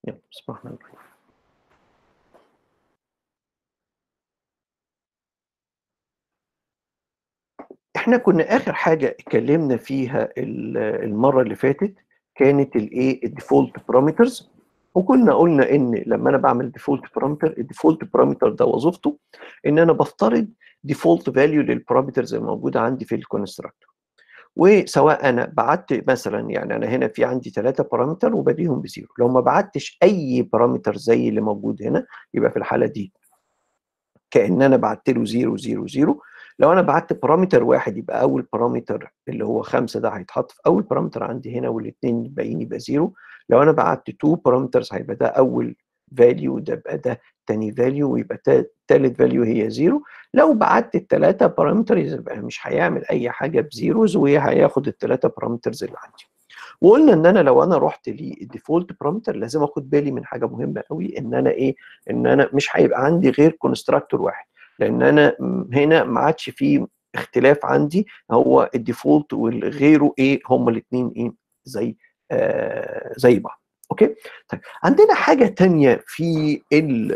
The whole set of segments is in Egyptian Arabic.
يلا بسم الله الرحمن الرحيم احنا كنا اخر حاجه اتكلمنا فيها ال- المره اللي فاتت كانت الايه الديفولت بارامترز وكنا قلنا ان لما انا بعمل ديفولت بارامتر الديفولت بارامتر ده وظيفته ان انا بفترض ديفولت فاليو للبارامترز الموجوده عندي في الكونستراكتور وسواء انا بعت مثلا يعني انا هنا في عندي ثلاثه بارامتر وبديهم بزيرو لو ما بعتش اي بارامتر زي اللي موجود هنا يبقى في الحاله دي كان انا بعت له 0 0 0 لو انا بعت بارامتر واحد يبقى اول بارامتر اللي هو خمسه ده هيتحط في اول بارامتر عندي هنا والاثنين الباقيين يبقى زيرو لو انا بعت تو بارامترز هيبقى ده اول فاليو ده يبقى ده تاني فاليو ويبقى تالت فاليو هي زيرو لو بعت الثلاثه بارامترز يبقى مش هيعمل اي حاجه بزيروز وهياخد الثلاثه بارامترز اللي عندي وقلنا ان انا لو انا رحت للديفولت بارامتر لازم اخد بالي من حاجه مهمه قوي ان انا ايه ان انا مش هيبقى عندي غير كونستراكتور واحد لان انا هنا ما عادش في اختلاف عندي هو الديفولت والغيره ايه هما الاثنين ايه زي آه زي بعض اوكي طيب عندنا حاجه تانية في ال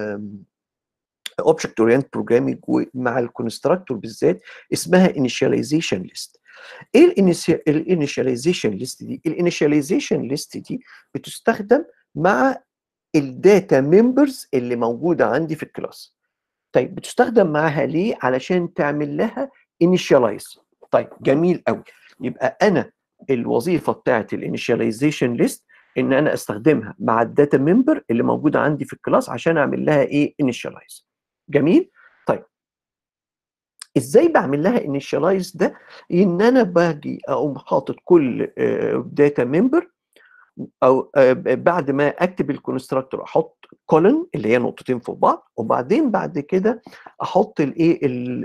اوبجكت اورينت بروجرامينج مع الكونستراكتور بالذات اسمها انيشاليزيشن ليست ايه الانيشاليزيشن ليست دي الانيشاليزيشن ليست دي بتستخدم مع الداتا ممبرز اللي موجوده عندي في الكلاس طيب بتستخدم معاها ليه علشان تعمل لها initialize طيب جميل قوي يبقى انا الوظيفه بتاعت الانيشاليزيشن ليست ان انا استخدمها مع الداتا ممبر اللي موجوده عندي في الكلاس عشان اعمل لها ايه initialize جميل طيب ازاي بعمل لها initialize ده ان انا باجي اقوم حاطط كل داتا ممبر او بعد ما اكتب الكونستراكتور احط كولن اللي هي نقطتين فوق بعض وبعدين بعد كده احط الايه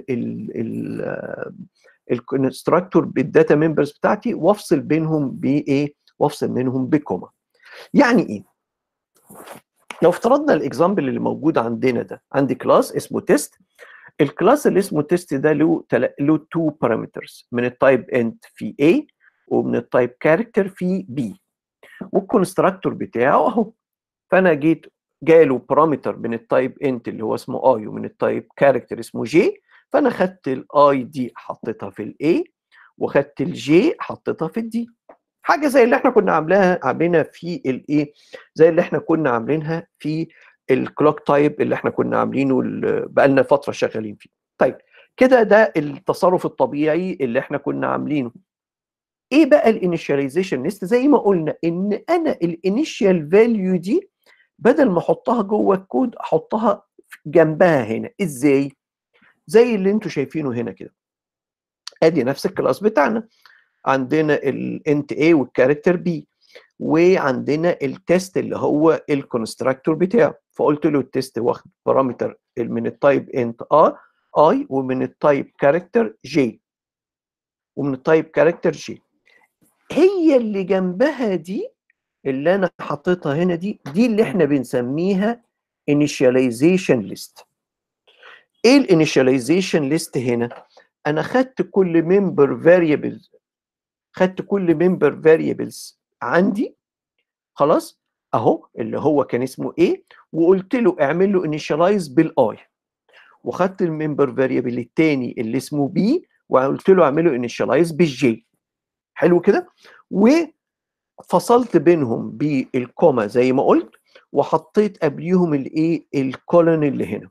الكونستراكتور بالداتا ممبرز بتاعتي وافصل بينهم بايه وافصل منهم بكوما يعني ايه لو افترضنا الاكزامبل اللي موجود عندنا ده عندي كلاس اسمه تيست الكلاس اللي اسمه تيست ده له تل... له تو بارامترز من التايب انت في A ومن التايب كاركتر في B والكونستراكتور بتاعه اهو فانا جيت جاله بارامتر من التايب انت اللي هو اسمه اي ومن التايب كاركتر اسمه جي فانا خدت الاي دي حطيتها في الاي وخدت الجي حطيتها في الدي حاجه زي اللي احنا كنا عاملاها عاملينها في الايه زي اللي احنا كنا عاملينها في الكلوك تايب اللي احنا كنا عاملينه بقالنا فتره شغالين فيه طيب كده ده التصرف الطبيعي اللي احنا كنا عاملينه ايه بقى الانيشاليزيشن ليست زي ما قلنا ان انا الانيشال فاليو دي بدل ما احطها جوه الكود احطها جنبها هنا ازاي زي اللي انتوا شايفينه هنا كده ادي نفس الكلاس بتاعنا عندنا الانت A والكاركتر B وعندنا التست اللي هو الكونستراكتور بتاعه فقلت له التست واخد بارامتر من التايب انت ا اي ومن التايب كاركتر جي ومن التايب كاركتر جي هي اللي جنبها دي اللي انا حطيتها هنا دي دي اللي احنا بنسميها initialization list ايه الانيشاليزيشن ليست هنا انا خدت كل ممبر فاريبلز خدت كل ممبر فاريبلز عندي خلاص اهو اللي هو كان اسمه ايه وقلت له اعمل له انيشاليز بالاي وخدت الممبر فاريبل الثاني اللي اسمه بي وقلت له اعمله انيشاليز بالجي حلو كده وفصلت بينهم بالكوما زي ما قلت وحطيت قبليهم الايه الكولون اللي هنا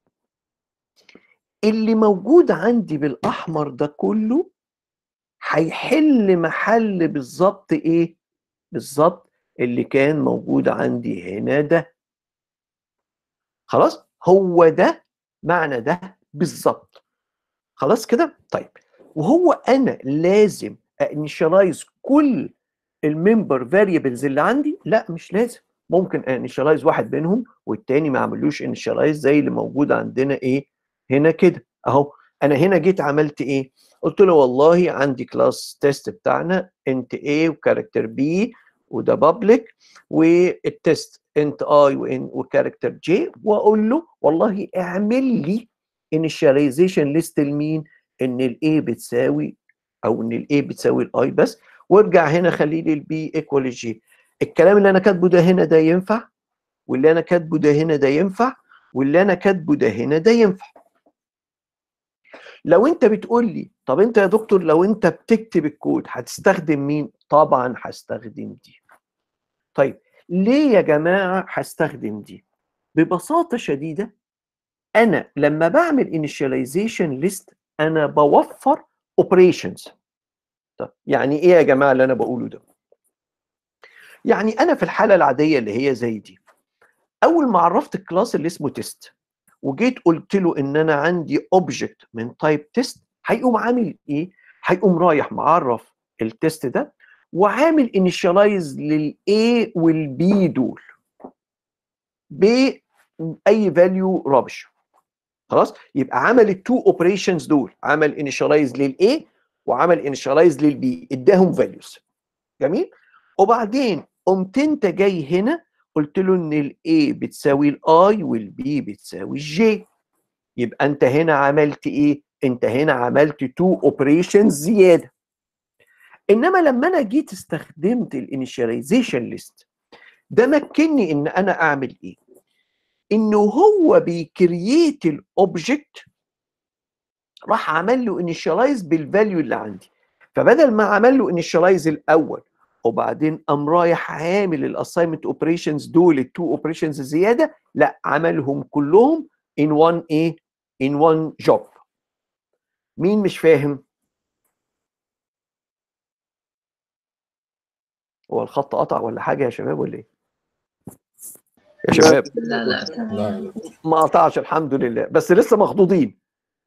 اللي موجود عندي بالاحمر ده كله هيحل محل بالظبط ايه بالظبط اللي كان موجود عندي هنا ده خلاص هو ده معنى ده بالظبط خلاص كده طيب وهو انا لازم انيشالايز كل الممبر فاريبلز اللي عندي لا مش لازم ممكن انيشالايز واحد منهم والتاني ما اعملوش انيشالايز زي اللي موجود عندنا ايه هنا كده اهو انا هنا جيت عملت ايه قلت له والله عندي كلاس تيست بتاعنا انت A وكاركتر B وده بابليك والتيست انت اي وان وكاركتر جي واقول له والله اعمل لي انيشاليزيشن ليست لمين ان الاي بتساوي او ان الاي بتساوي الاي بس وارجع هنا خلي لي البي ايكوال الجي الكلام اللي انا كاتبه ده هنا ده ينفع واللي انا كاتبه ده هنا ده ينفع واللي انا كاتبه ده هنا ده ينفع لو انت بتقول لي طب انت يا دكتور لو انت بتكتب الكود هتستخدم مين طبعا هستخدم دي طيب ليه يا جماعه هستخدم دي ببساطه شديده انا لما بعمل initialization list انا بوفر operations طب يعني ايه يا جماعه اللي انا بقوله ده يعني انا في الحاله العاديه اللي هي زي دي اول ما عرفت الكلاس اللي اسمه تيست وجيت قلت له ان انا عندي اوبجكت من تايب تيست هيقوم عامل ايه هيقوم رايح معرف التيست ده وعامل انيشاليز للاي والبي دول باي فاليو رابش خلاص يبقى عمل التو اوبريشنز دول عمل انيشاليز للاي وعمل انيشاليز للبي اداهم فاليوز جميل وبعدين قمت انت جاي هنا قلت له ان الاي بتساوي الاي والبي بتساوي الجي يبقى انت هنا عملت ايه انت هنا عملت تو اوبريشنز زياده انما لما انا جيت استخدمت الانيشاليزيشن ليست ده مكنني ان انا اعمل ايه انه هو بيكرييت الاوبجكت راح عمل له انيشاليز بالفاليو اللي عندي فبدل ما عمل له انيشاليز الاول وبعدين قام رايح عامل الاساينمنت اوبريشنز دول التو اوبريشنز زياده لا عملهم كلهم in one ايه in one job مين مش فاهم هو الخط قطع ولا حاجه يا شباب ولا ايه يا شباب لا لا لا ما قطعش الحمد لله بس لسه مخضوضين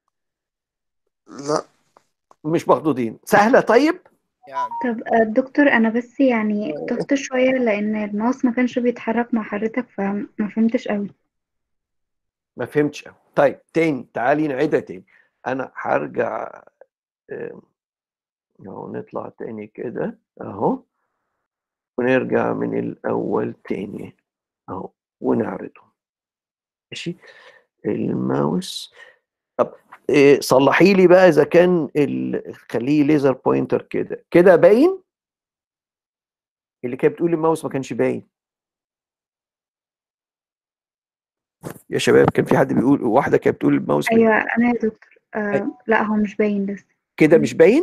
لا مش مخضوضين سهله طيب يعني طب آه، دكتور انا بس يعني تهت شويه لان الماوس ما كانش بيتحرك مع حضرتك فما فهمتش قوي ما فهمتش أوي. طيب تاني تعالي نعيدها تاني انا هرجع آم، اهو نطلع تاني كده اهو ونرجع من الاول تاني اهو ونعرضه ماشي الماوس طب إيه صلحي لي بقى اذا كان ال... خليه ليزر بوينتر كده كده باين اللي كانت بتقول الماوس ما كانش باين يا شباب كان في حد بيقول واحده كانت بتقول الماوس ايوه انا يا دكتور آه لا هو مش باين لسه كده مش باين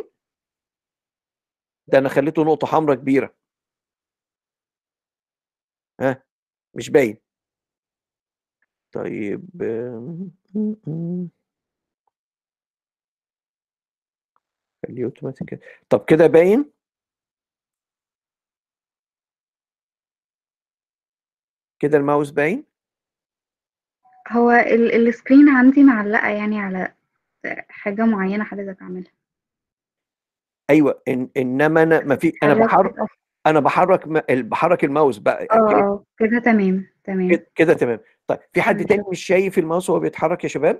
ده انا خليته نقطه حمراء كبيره ها مش باين طيب آم، خليه اوتوماتيك كده. طب كده باين كده الماوس باين هو ال السكرين عندي معلقه يعني على حاجه معينه حضرتك عاملها ايوه إن انما انا ما في انا حضرتك بحرك بتقف- انا بحرك م- بحرك الماوس بقى اه كده- اه كده تمام تمام كده- كده تمام طيب في حد تمام. تاني مش شايف الماوس وهو بيتحرك يا شباب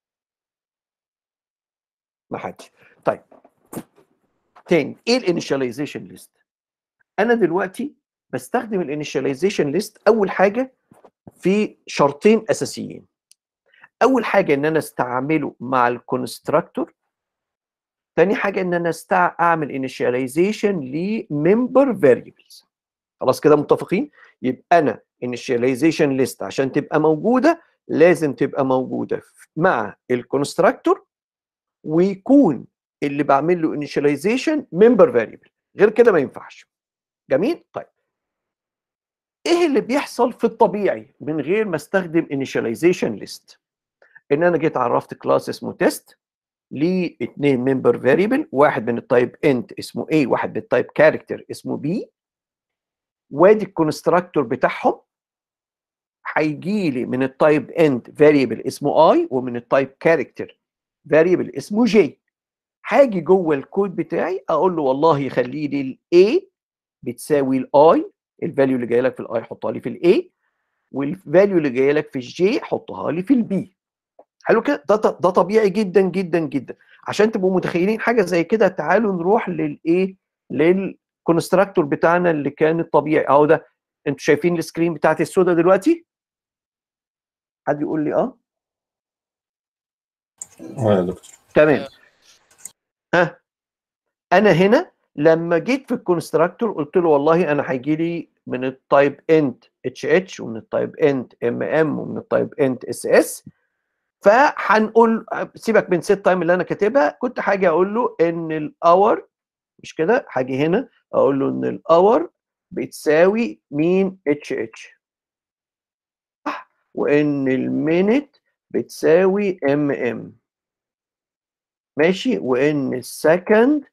ما حدش طيب تاني ايه الانيشاليزيشن ليست انا دلوقتي بستخدم الانيشاليزيشن ليست اول حاجه في شرطين اساسيين اول حاجه ان انا استعمله مع الكونستراكتور تاني حاجه ان انا استع... اعمل انيشاليزيشن لممبر فاريبلز خلاص كده متفقين يبقى انا انيشاليزيشن ليست عشان تبقى موجوده لازم تبقى موجوده مع الكونستراكتور ويكون اللي بعمل له انيشاليزيشن ممبر فاريبل غير كده ما ينفعش جميل طيب ايه اللي بيحصل في الطبيعي من غير ما استخدم انيشاليزيشن ليست ان انا جيت عرفت كلاس اسمه تيست ليه اتنين ممبر فاريبل واحد من التايب انت اسمه A واحد من التايب كاركتر اسمه B وادي الكونستراكتور بتاعهم هيجي لي من التايب انت فاريبل اسمه I ومن التايب كاركتر فاريبل اسمه J هاجي جوه الكود بتاعي اقول له والله خلي لي الاي بتساوي الاي الفاليو اللي جايه لك في الاي حطها لي في الاي والفاليو اللي جايه لك في الجي حطها لي في البي حلو كده ده ده طبيعي جدا جدا جدا عشان تبقوا متخيلين حاجه زي كده تعالوا نروح للايه للكونستراكتور بتاعنا اللي كان الطبيعي اهو ده انتوا شايفين السكرين بتاعتي السوداء دلوقتي حد يقول لي اه اه يا دكتور تمام ها انا هنا لما جيت في الكونستراكتور قلت له والله انا هيجي لي من التايب انت اتش اتش ومن التايب انت ام ام ومن التايب انت اس اس فهنقول سيبك من سيت تايم اللي انا كاتبها كنت حاجه اقول له ان الاور مش كده هاجي هنا اقول له ان الاور بتساوي مين اتش اتش وان المينت بتساوي ام ام ماشي وان السكند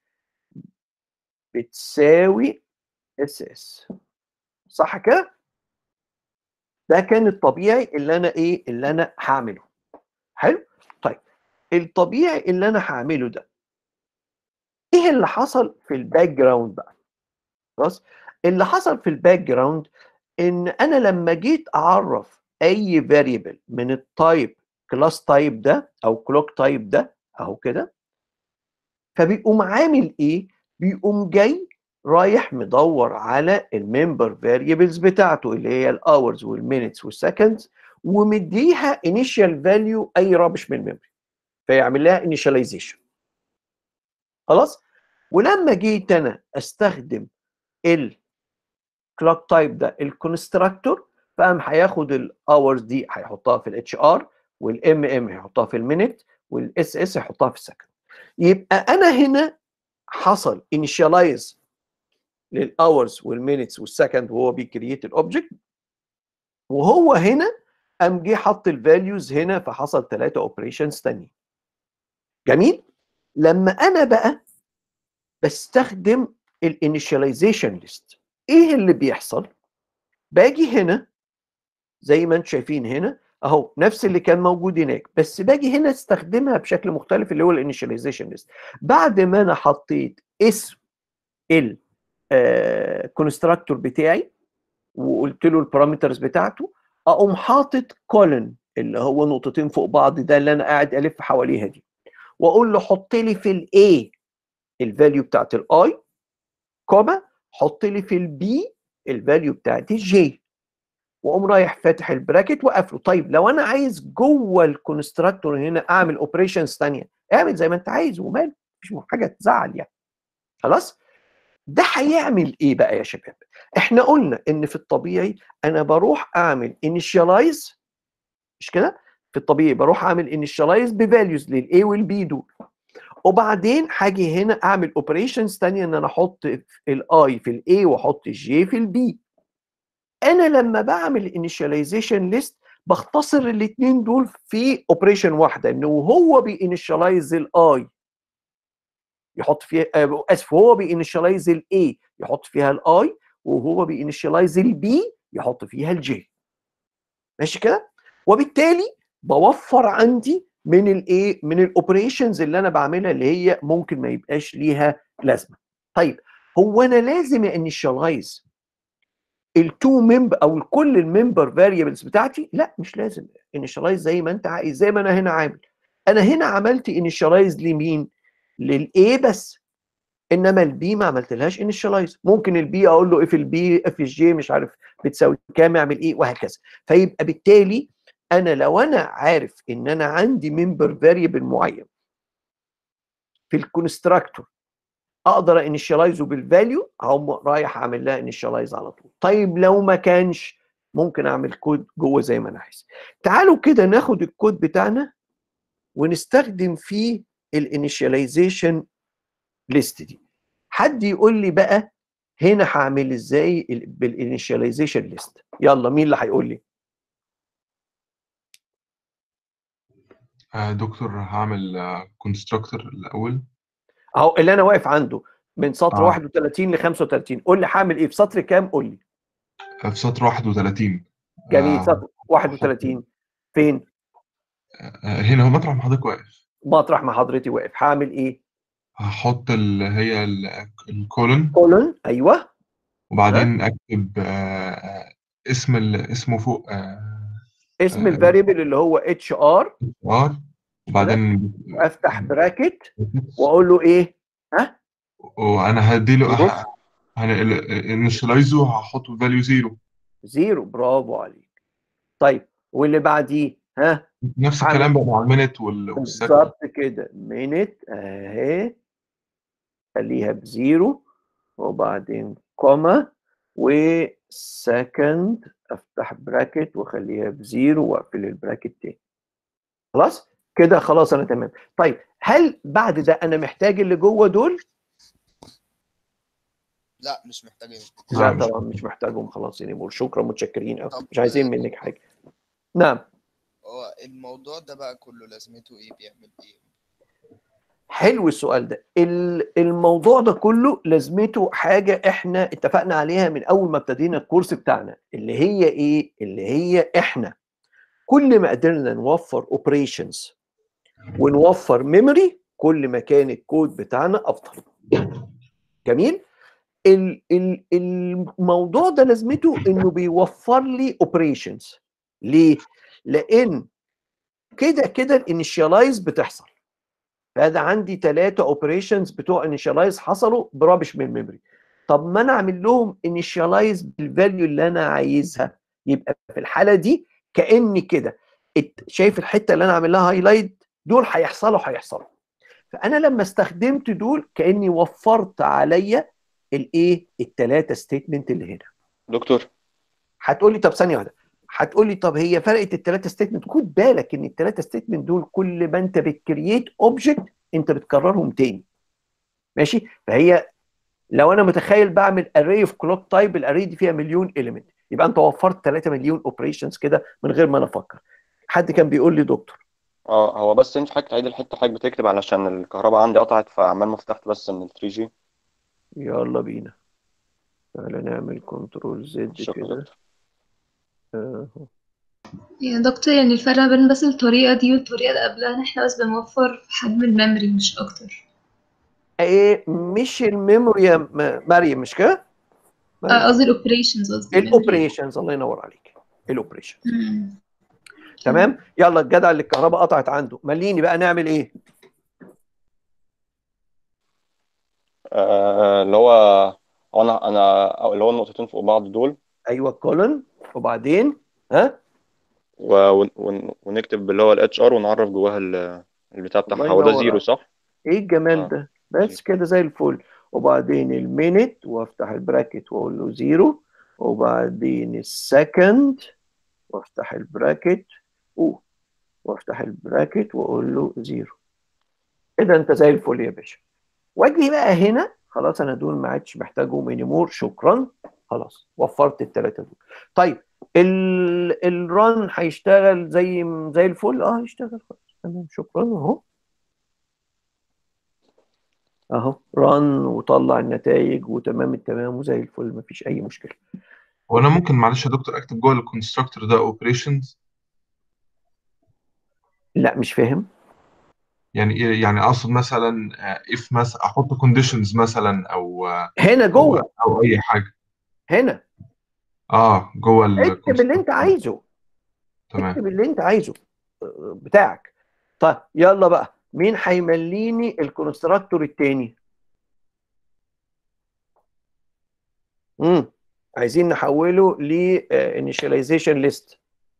بتساوي اس اس صح كده ده كان الطبيعي اللي انا ايه اللي انا هعمله حلو طيب الطبيعي اللي انا هعمله ده ايه اللي حصل في الباك جراوند بقى خلاص اللي حصل في الباك جراوند ان انا لما جيت اعرف اي فاريبل من التايب كلاس تايب ده او كلوك تايب ده اهو كده فبيقوم عامل ايه بيقوم جاي رايح مدور على الممبر فاريبلز بتاعته اللي هي الاورز والمينتس والسكندز ومديها انيشال فاليو اي رابش من الميموري فيعمل لها انيشاليزيشن خلاص ولما جيت انا استخدم الكلوك تايب ده الكونستراكتور فقام هياخد الاورز دي هيحطها في الاتش ار والام ام هيحطها في المينت والاس اس هيحطها في السكند يبقى انا هنا حصل انيشاليز للاورز والمينتس والسكند وهو بيكريت الاوبجكت وهو هنا قام جه حط الفاليوز هنا فحصل ثلاثه اوبريشنز تانيين جميل لما انا بقى بستخدم الانيشاليزيشن ليست ايه اللي بيحصل باجي هنا زي ما انتم شايفين هنا اهو نفس اللي كان موجود هناك بس باجي هنا استخدمها بشكل مختلف اللي هو الانيشاليزيشن ليست بعد ما انا حطيت اسم الكونستراكتور بتاعي وقلت له البارامترز بتاعته اقوم حاطط كولن اللي هو نقطتين فوق بعض ده اللي انا قاعد الف حواليها دي واقول له حط لي في الاي الفاليو بتاعت الاي كوما حط لي في البي الفاليو بتاعت الجي واقوم رايح فاتح البراكت وقافله طيب لو انا عايز جوه الكونستراكتور هنا اعمل اوبريشنز ثانيه اعمل زي ما انت عايز وماله مفيش حاجه تزعل يعني خلاص ده هيعمل ايه بقى يا شباب احنا قلنا ان في الطبيعي انا بروح اعمل انيشاليز مش كده في الطبيعي بروح اعمل انيشاليز بفاليوز للاي والبي دول وبعدين هاجي هنا اعمل اوبريشنز ثانيه ان انا احط الاي في الاي واحط الجي في البي انا لما بعمل انيشاليزيشن ليست بختصر الاثنين دول في اوبريشن واحده انه هو بينيشاليز الاي يحط فيها آه اسف هو بينيشاليز الاي يحط فيها الاي وهو بينيشاليز البي يحط فيها الجي ماشي كده وبالتالي بوفر عندي من الايه من الاوبريشنز اللي انا بعملها اللي هي ممكن ما يبقاش ليها لازمه طيب هو انا لازم انيشاليز التو ممبر او كل الممبر فاريبلز بتاعتي لا مش لازم انيشاليز زي ما انت عايز زي ما انا هنا عامل انا هنا عملت انيشاليز لمين للاي بس انما البي ما عملتلهاش انيشاليز ممكن البي اقول له اف البي اف الجي مش عارف بتساوي كام اعمل ايه وهكذا فيبقى بالتالي انا لو انا عارف ان انا عندي ممبر فاريبل معين في الكونستراكتور اقدر انيشاليزه بالفاليو اقوم رايح اعمل لها انيشاليز على طول طيب لو ما كانش ممكن اعمل كود جوه زي ما انا عايز تعالوا كده ناخد الكود بتاعنا ونستخدم فيه الانيشاليزيشن ليست دي حد يقول لي بقى هنا هعمل ازاي بالانيشاليزيشن ليست يلا مين اللي هيقول لي آه دكتور هعمل كونستراكتور الاول اهو اللي انا واقف عنده من سطر آه. 31 ل 35 قول لي هعمل ايه في سطر كام قول لي في سطر 31 جميل آه، سطر 31 فين آه، هنا هو مطرح ما حضرتك واقف مطرح ما حضرتي واقف هعمل ايه هحط اللي هي ال- الكولون كولون ايوه وبعدين اكتب آه، اسم ال- اسمه فوق آه، اسم آه. الفاريبل اللي هو اتش ار ار وبعدين وافتح براكت واقول له ايه ها وانا هديله بص. انيشاليزه هحطه فاليو زيرو زيرو برافو عليك طيب واللي بعديه ها نفس هعمل- الكلام بقى مع المينت وال- والسكند بالظبط كده مينت اهي خليها بزيرو وبعدين كوما second افتح براكت واخليها بزيرو واقفل البراكت تاني خلاص كده خلاص انا تمام طيب هل بعد ده انا محتاج اللي جوه دول لا مش محتاجين لا لا، مش طبعا مش محتاجهم خلاص يعني بقول شكرا متشكرين قوي طب- مش عايزين منك حاجه نعم هو الموضوع ده بقى كله لازمته ايه بيعمل ايه حلو السؤال ده ال- الموضوع ده كله لازمته حاجة احنا اتفقنا عليها من اول ما ابتدينا الكورس بتاعنا اللي هي ايه اللي هي احنا كل ما قدرنا نوفر اوبريشنز ونوفر ميموري كل ما كان الكود بتاعنا افضل جميل ال- ال- الموضوع ده لازمته انه بيوفر لي اوبريشنز ليه لان كده كده الانيشيالايز بتحصل فده عندي ثلاثة اوبريشنز بتوع انيشيالايز حصلوا برابش من الميموري طب ما انا اعمل لهم انيشيالايز بالفاليو اللي انا عايزها يبقى في الحالة دي كأني كده ات- شايف الحتة اللي انا عامل لها هايلايت دول هيحصلوا هيحصلوا فانا لما استخدمت دول كأني وفرت عليا الايه الثلاثة ستيتمنت اللي هنا دكتور هتقول لي طب ثانيه واحده هتقول لي طب هي فرقت الثلاثه ستيتمنت خد بالك ان الثلاثه ستيتمنت دول كل ما انت بتكريت اوبجكت انت بتكررهم تاني ماشي فهي لو انا متخيل بعمل اري اوف كلوك تايب الاري دي فيها مليون اليمنت يبقى انت وفرت 3 مليون اوبريشنز كده من غير ما انا افكر حد كان بيقول لي دكتور اه هو بس ينفع حضرتك تعيد الحته حضرتك بتكتب علشان الكهرباء عندي قطعت فعمال ما فتحت بس من ال 3 جي يلا بينا تعالى نعمل كنترول زد شكرا كده دكتور اهو يا دكتور يعني الفرق بين بس الطريقة دي والطريقة اللي قبلها إن إحنا بس بنوفر حجم الميموري مش أكتر ايه مش الميموري يا م- مريم مش كده؟ مريم. آه، قصدي الأوبريشنز قصدي memory. الاوبريشنز الله ينور عليك الاوبريشن مم. تمام يلا الجدع اللي الكهرباء قطعت عنده مليني بقى نعمل ايه آه اللي هو هو انا انا أو اللي هو النقطتين فوق بعض دول ايوه كولن وبعدين ها و- ون- ون- ونكتب اللي هو الاتش ار ونعرف جواها ال- البتاع الله بتاعها هو ده ينور زيرو عليك. صح؟ ايه الجمال آه. ده بس كده زي الفل وبعدين المينت وافتح البراكت واقول له زيرو وبعدين السكند وافتح البراكت أوه. وافتح البراكت واقول له زيرو كده انت زي الفل يا باشا واجي بقى هنا خلاص انا دول ما عادش محتاجهم انيمور شكرا خلاص وفرت الثلاثه دول طيب ال الرن هيشتغل زي زي الفل اه هيشتغل خلاص تمام شكرا اهو اهو رن وطلع النتائج وتمام التمام وزي الفل مفيش اي مشكله وانا ممكن معلش يا دكتور اكتب جوه الكونستراكتور ده اوبريشنز لا مش فاهم يعني ايه يعني اقصد مثلا اف مثلا احط كونديشنز مثلا او آه، هنا او جوه او اي حاجه هنا اه جوه اكتب اللي انت الكونستراكتور عايزه تمام اكتب اللي انت عايزه آه، بتاعك طيب يلا بقى مين هيمليني الكونستراكتور التاني امم عايزين نحوله ل initialization ليست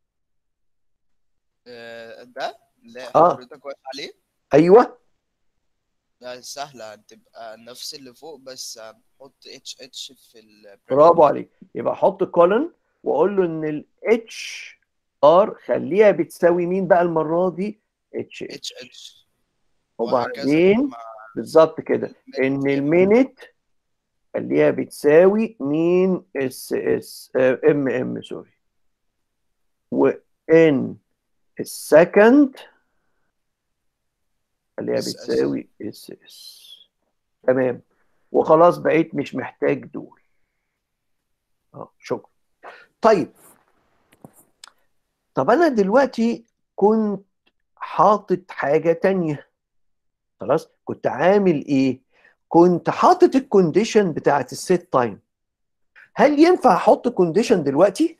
آه، ده اللي آه. حضرتك واقف عليه ايوه ده سهلة هتبقى نفس اللي فوق بس هنحط اتش اتش في ال برافو عليك يبقى حط كولن واقول له ان ال اتش ار خليها بتساوي مين بقى المره دي اتش اتش اتش وبعدين بالظبط كده ان المينت خليها بتساوي مين اس اس ام ام سوري وان السكند خليها اس اس. بتساوي اس اس تمام وخلاص بقيت مش محتاج دول اه شكرا طيب طب انا دلوقتي كنت حاطط حاجة تانية خلاص كنت عامل ايه كنت حاطط الكونديشن بتاعت السيت تايم هل ينفع احط كونديشن دلوقتي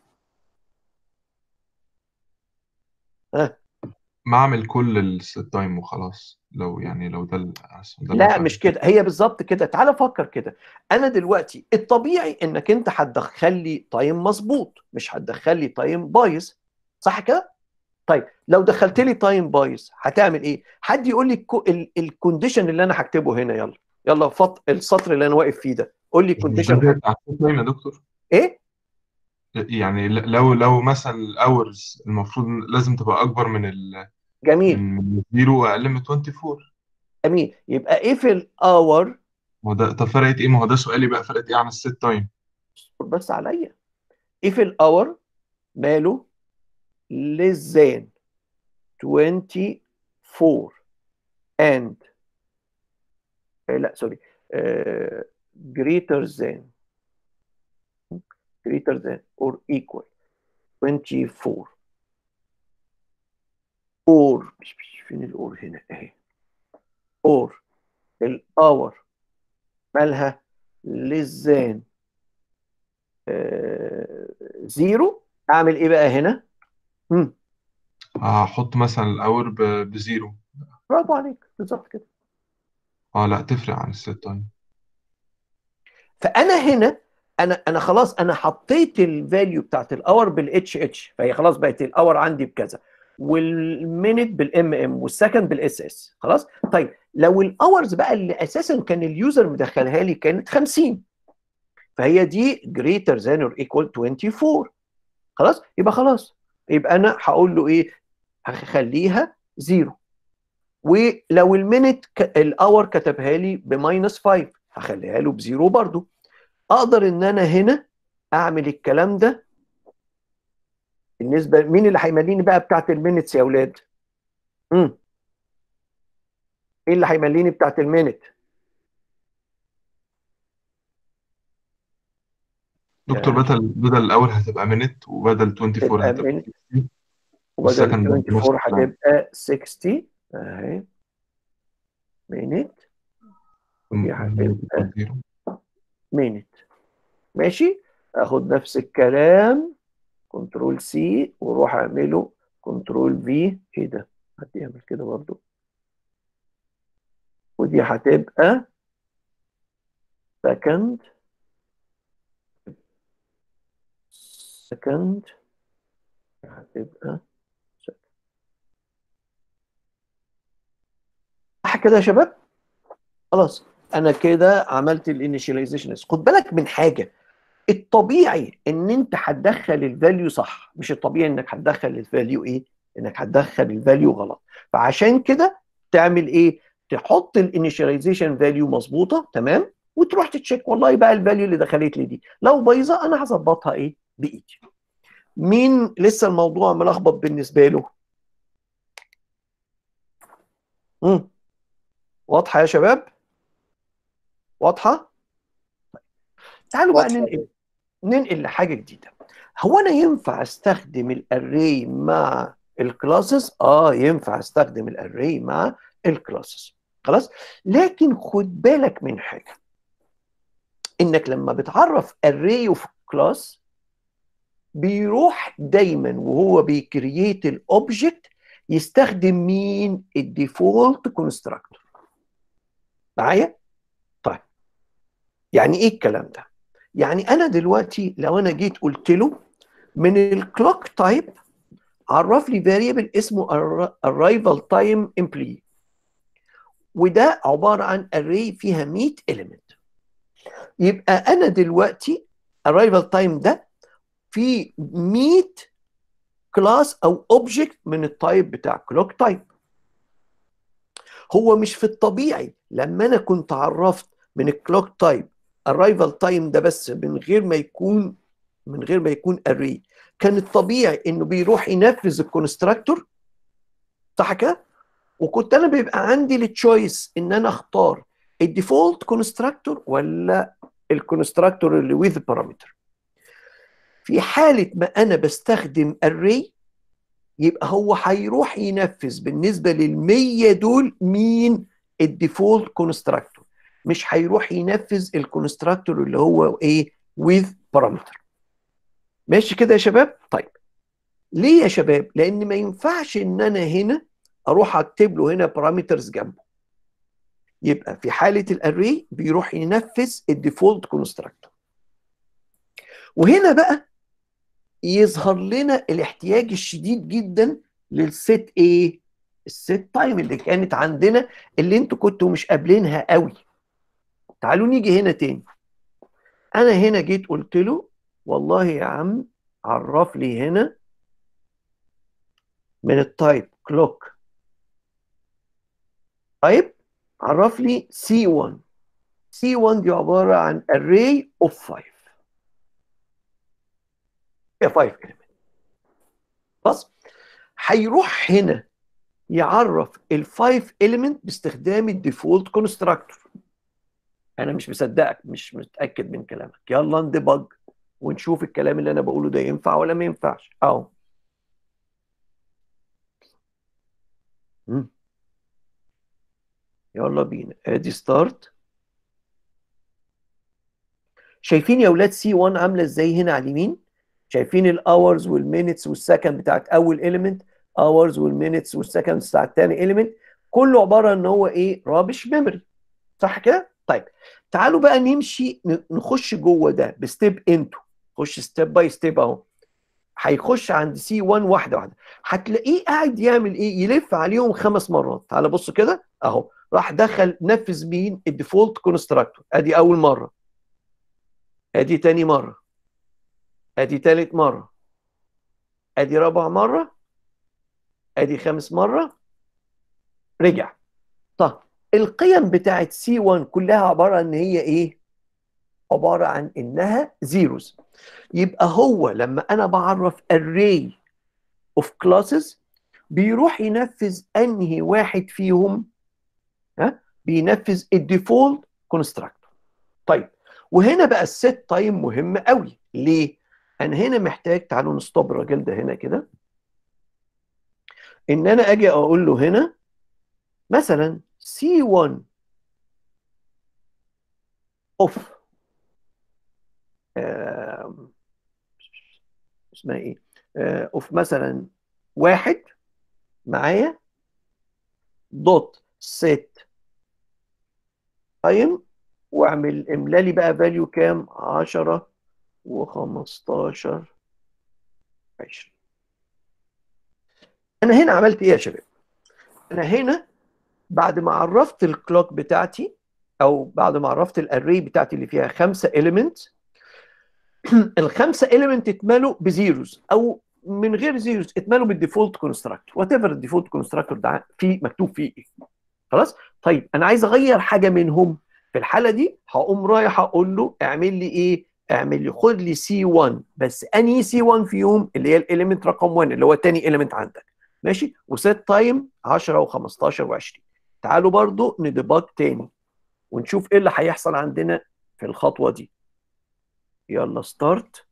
ما اعمل كل الست تايم وخلاص لو يعني لو ده ال- ده لا المثال. مش كده هي بالظبط كده تعال فكر كده انا دلوقتي الطبيعي انك انت هتدخل لي تايم مظبوط مش هتدخل لي تايم بايظ صح كده طيب لو دخلت لي تايم بايظ هتعمل ايه حد يقول لي الكو- ال- الكونديشن اللي انا هكتبه هنا يلا يلا فط السطر اللي انا واقف فيه ده قول لي مش ده الكونديشن بتاع الست تايم يا دكتور ايه يعني ل- لو لو مثلا الاورز المفروض لازم تبقى اكبر من ال جميل من من الزيرو واقل من 24 جميل يبقى ايه في الاور ما هو ده طب فرقت ايه ما هو ده سؤالي بقى فرقت ايه عن الست تايم بس عليا ايه في الاور ماله less than 24 and آه، لا سوري آه، greater than greater than or equal 24 or مش مش فين الاور هنا اهي or الاور مالها less than زيرو اعمل ايه بقى هنا؟ مم. هحط مثلا الاور ب- بزيرو برافو عليك بالظبط كده اه لا تفرق عن الست تايم فانا هنا انا انا خلاص انا حطيت الفاليو بتاعت الاور بالاتش اتش فهي خلاص بقت الاور عندي بكذا والمينت بالام ام والسكند بالاس اس خلاص طيب لو الاورز بقى اللي اساسا كان اليوزر مدخلها لي كانت 50 فهي دي greater than or equal 24 خلاص يبقى خلاص يبقى انا هقول له ايه هخليها زيرو ولو المينت ك... الاور كتبها لي بماينس 5 هخليها له بزيرو برضو اقدر ان انا هنا اعمل الكلام ده بالنسبه مين اللي هيمليني بقى بتاعت المينتس يا اولاد امم ايه اللي هيمليني بتاعت المينت دكتور يعني بدل بدل الاول هتبقى مينت وبدل 24 تبقى هتبقى minute 60 وبدل والسكند برضه نفس 24 الكلام هتبقى 60 اهي مينت ودي هتبقى زيرو مينت ماشي اخد نفس الكلام كنترول سي واروح اعمله كنترول في ايه ده حد يعمل كده برضو ودي هتبقى second second هتبقى second. صح كده يا شباب خلاص انا كده عملت الانيشاليزيشن خد بالك من حاجه الطبيعي ان انت هتدخل الفاليو صح مش الطبيعي انك هتدخل الفاليو ايه انك هتدخل الفاليو غلط فعشان كده تعمل ايه تحط الانيشاليزيشن فاليو مظبوطه تمام وتروح تتشيك والله بقى الفاليو اللي دخلت لي دي لو بايظه انا هظبطها ايه بايدي مين لسه الموضوع ملخبط بالنسبه له امم واضحه يا شباب واضحه تعالوا بقى واضحة. ننقل ننقل لحاجه جديده هو انا ينفع استخدم الاري مع الكلاسز اه ينفع استخدم الاري مع الكلاسز خلاص لكن خد بالك من حاجه انك لما بتعرف array اوف كلاس بيروح دايما وهو بيكرييت الاوبجكت يستخدم مين الديفولت كونستراكتور معايا طيب يعني ايه الكلام ده يعني انا دلوقتي لو انا جيت قلت له من الكلوك تايب عرف لي فاريبل اسمه arrival time employee وده عباره عن array فيها 100 element يبقى انا دلوقتي arrival time ده في 100 كلاس او اوبجكت من التايب بتاع كلوك تايب هو مش في الطبيعي لما انا كنت عرفت من الكلوك تايب arrival تايم ده بس من غير ما يكون من غير ما يكون array كان الطبيعي انه بيروح ينفذ الكونستراكتور صح كده وكنت انا بيبقى عندي التشويس ان انا اختار الديفولت كونستراكتور ولا الكونستراكتور اللي ويز بارامتر في حاله ما انا بستخدم array يبقى هو هيروح ينفذ بالنسبه لل100 دول مين الديفولت كونستراكتور مش هيروح ينفذ الكونستراكتور اللي هو ايه with بارامتر ماشي كده يا شباب طيب ليه يا شباب لان ما ينفعش ان انا هنا اروح اكتب له هنا بارامترز جنبه يبقى في حاله الاري بيروح ينفذ الديفولت كونستراكتور وهنا بقى يظهر لنا الاحتياج الشديد جدا للست ايه الست تايم اللي كانت عندنا اللي انتوا كنتوا مش قابلينها قوي تعالوا نيجي هنا تاني انا هنا جيت قلت له والله يا عم عرف لي هنا من التايب كلوك طيب عرف لي C1 C1 دي عبارة عن array of 5 هي 5 element خلاص هيروح هنا يعرف ال 5 element باستخدام الديفولت كونستراكتور انا مش مصدقك مش متاكد من كلامك يلا نديبج ونشوف الكلام اللي انا بقوله ده ينفع ولا ما ينفعش اهو مم. يلا بينا ادي ستارت شايفين يا اولاد سي 1 عامله ازاي هنا على اليمين شايفين الاورز والمينتس والسكند بتاعت اول اليمنت اورز والمينتس والسكند بتاعت تاني اليمنت كله عباره ان هو ايه رابش ميموري صح كده طيب تعالوا بقى نمشي ن- نخش جوه ده بستيب انتو خش ستيب باي ستيب اهو هيخش عند سي 1 واحده واحده هتلاقيه قاعد يعمل ايه يلف عليهم خمس مرات تعال بص كده اهو راح دخل نفذ مين الديفولت كونستراكتور ادي اول مره ادي تاني مره ادي تالت مره ادي رابع مره ادي خامس مره رجع طب القيم بتاعت سي 1 كلها عباره عن ان هي ايه عباره عن انها زيروز يبقى هو لما انا بعرف array of classes بيروح ينفذ انهي واحد فيهم ها بينفذ الديفولت كونستراكتور طيب وهنا بقى الست تايم مهم قوي ليه انا هنا محتاج تعالوا نستوب الراجل ده هنا كده ان انا اجي اقول له هنا مثلا C1 اوف آم، اسمها ايه اوف مثلا واحد معايا دوت set تايم واعمل املا لي بقى فاليو كام 10 و15 20 انا هنا عملت ايه يا شباب انا هنا بعد ما عرفت الكلوك بتاعتي او بعد ما عرفت الاري بتاعتي اللي فيها خمسه اليمنت الخمسه اليمنت اتملوا بزيروز او من غير زيروز اتملوا بالديفولت كونستراكتور وات ايفر الديفولت كونستراكتور ده فيه مكتوب فيه ايه خلاص طيب انا عايز اغير حاجه منهم في الحاله دي هقوم رايح اقول له اعمل لي ايه اعمل لي خد لي سي 1 بس انهي سي 1 فيهم اللي هي الاليمنت رقم 1 اللي هو تاني اليمنت عندك ماشي وسيت تايم 10 و15 و20 تعالوا برضو نديباج تاني ونشوف ايه اللي هيحصل عندنا في الخطوه دي يلا ستارت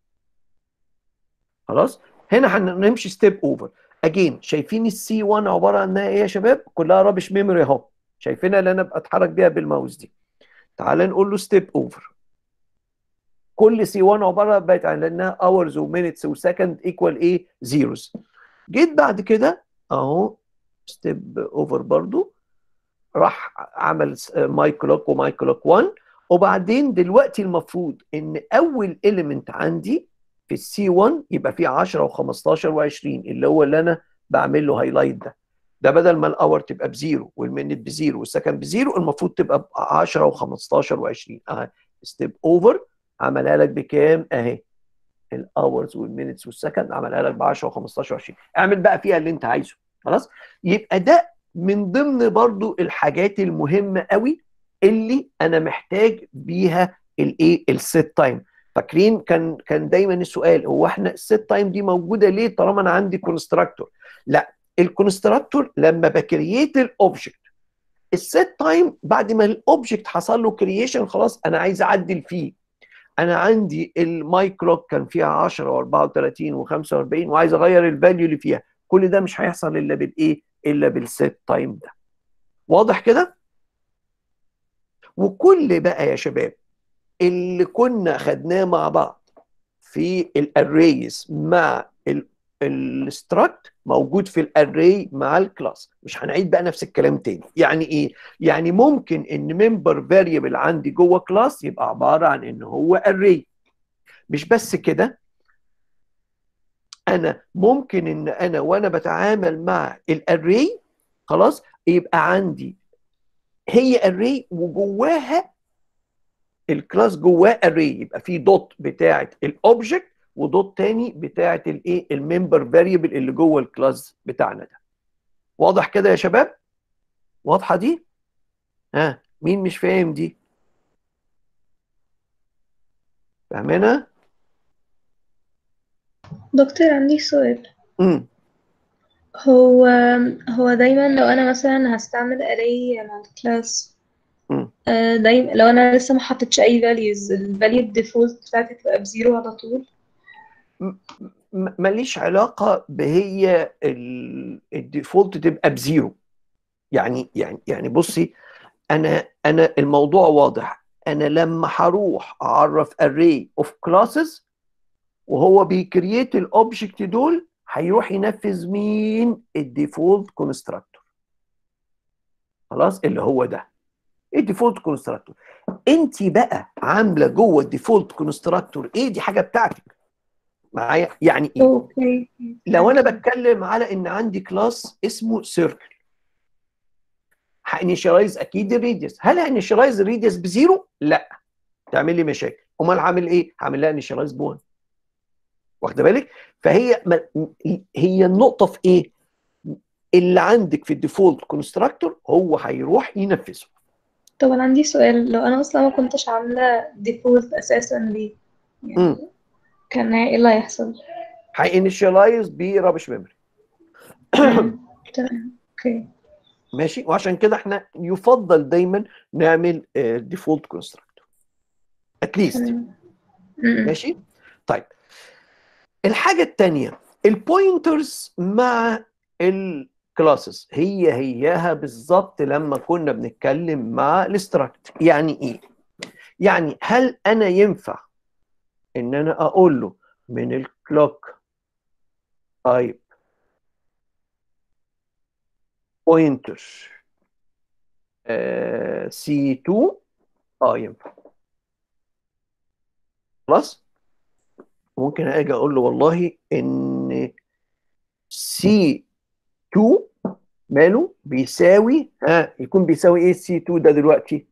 خلاص هنا هنمشي ستيب اوفر اجين شايفين السي 1 عباره عن انها ايه يا شباب كلها رابش ميموري اهو شايفينها اللي انا بتحرك بيها بالماوس دي تعال نقول له ستيب اوفر كل سي 1 عباره بقت عن انها اورز ومينتس وسكند ايكوال ايه زيروز جيت بعد كده اهو ستيب اوفر برضو راح عمل ماي كلوك وماي كلوك 1 وبعدين دلوقتي المفروض ان اول اليمنت عندي في السي 1 يبقى فيه 10 و15 و20 اللي هو اللي انا بعمل له هايلايت ده ده بدل ما الاور تبقى بزيرو والمينت بزيرو والسكند بزيرو المفروض تبقى ب 10 و15 و20 اهي ستيب اوفر عملها لك بكام اهي الاورز والمينتس والسكند عملها لك ب 10 و15 و20 اعمل بقى فيها اللي انت عايزه خلاص يبقى ده من ضمن برضو الحاجات المهمه قوي اللي انا محتاج بيها الايه السيت تايم فاكرين كان كان دايما السؤال هو احنا السيت تايم دي موجوده ليه طالما انا عندي كونستراكتور لا الكونستراكتور لما بكرييت الاوبجكت السيت تايم بعد ما الاوبجكت حصل له كرييشن خلاص انا عايز اعدل فيه انا عندي الماي كلوك كان فيها 10 و34 و45 وعايز اغير الفاليو اللي فيها كل ده مش هيحصل الا بالايه الا بالسيت تايم ده واضح كده وكل بقى يا شباب اللي كنا خدناه مع بعض في الاريز مع الستراكت موجود في الاري مع الكلاس مش هنعيد بقى نفس الكلام تاني يعني ايه يعني ممكن ان ممبر فاريبل عندي جوه كلاس يبقى عباره عن ان هو اري مش بس كده انا ممكن ان انا وانا بتعامل مع الاري خلاص يبقى عندي هي اري وجواها الكلاس جواه اري يبقى في دوت بتاعه الاوبجكت ودوت تاني بتاعه الايه الممبر فاريبل اللي جوه الكلاس بتاعنا ده واضح كده يا شباب واضحه دي ها مين مش فاهم دي فاهمينها دكتور عندي سؤال امم هو هو دايما لو انا مثلا هستعمل array مع الكلاس مم. آه، دايما لو انا لسه ما حطيتش اي values الفاليو الديفولت بتاعتي تبقى بزيرو على طول م- ماليش علاقه بهي ال- الديفولت تبقى بزيرو يعني يعني يعني بصي انا انا الموضوع واضح انا لما هروح اعرف array of classes وهو بيكرييت الاوبجكت دول هيروح ينفذ مين الديفولت كونستراكتور خلاص اللي هو ده الديفولت كونستراكتور انت بقى عامله جوه الديفولت كونستراكتور ايه دي حاجه بتاعتك معايا يعني ايه اوكي لو انا بتكلم على ان عندي كلاس اسمه سيركل هانيشالايز اكيد الريديوس هل هانيشالايز الريديوس بزيرو لا تعمل لي مشاكل امال هعمل ايه هعمل لها انيشالايز بون واخده بالك فهي ما- هي النقطه في ايه اللي عندك في الديفولت كونستراكتور هو هيروح ينفذه طب انا عندي سؤال لو انا اصلا ما كنتش عامله ديفولت اساسا ليه مم. يعني كان ايه اللي هيحصل هينيشالايز برابش ميموري مم. تمام اوكي ماشي وعشان كده احنا يفضل دايما نعمل ديفولت كونستراكتور اتليست تمام مم. ماشي طيب الحاجه الثانيه البوينترز مع الكلاسز هي هياها بالظبط لما كنا بنتكلم مع الاستراكت يعني ايه يعني هل انا ينفع ان انا اقول له من الكلوك طيب بوينتر سي 2 اه ينفع خلاص ممكن اجي اقول له والله ان سي 2 ماله بيساوي ها يكون بيساوي ايه سي 2 ده دلوقتي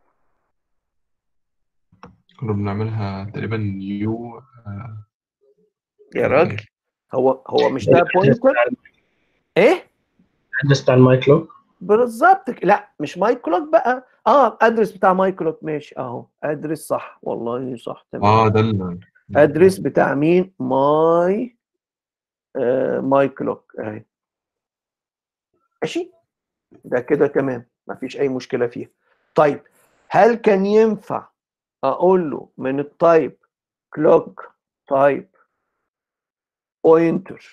كنا بنعملها تقريبا يو يا راجل هو هو مش ده بوينتر ايه الادرس بتاع الماي كلوك بالظبط ك- لا مش ماي كلوك بقى اه ادرس بتاع ماي كلوك ماشي اهو ادرس صح والله صح تمام اه ده ال ادرس بتاع مين ماي آه ماي كلوك اهي ماشي ده كده تمام مفيش اي مشكله فيها طيب هل كان ينفع اقول له من التايب كلوك تايب بوينتر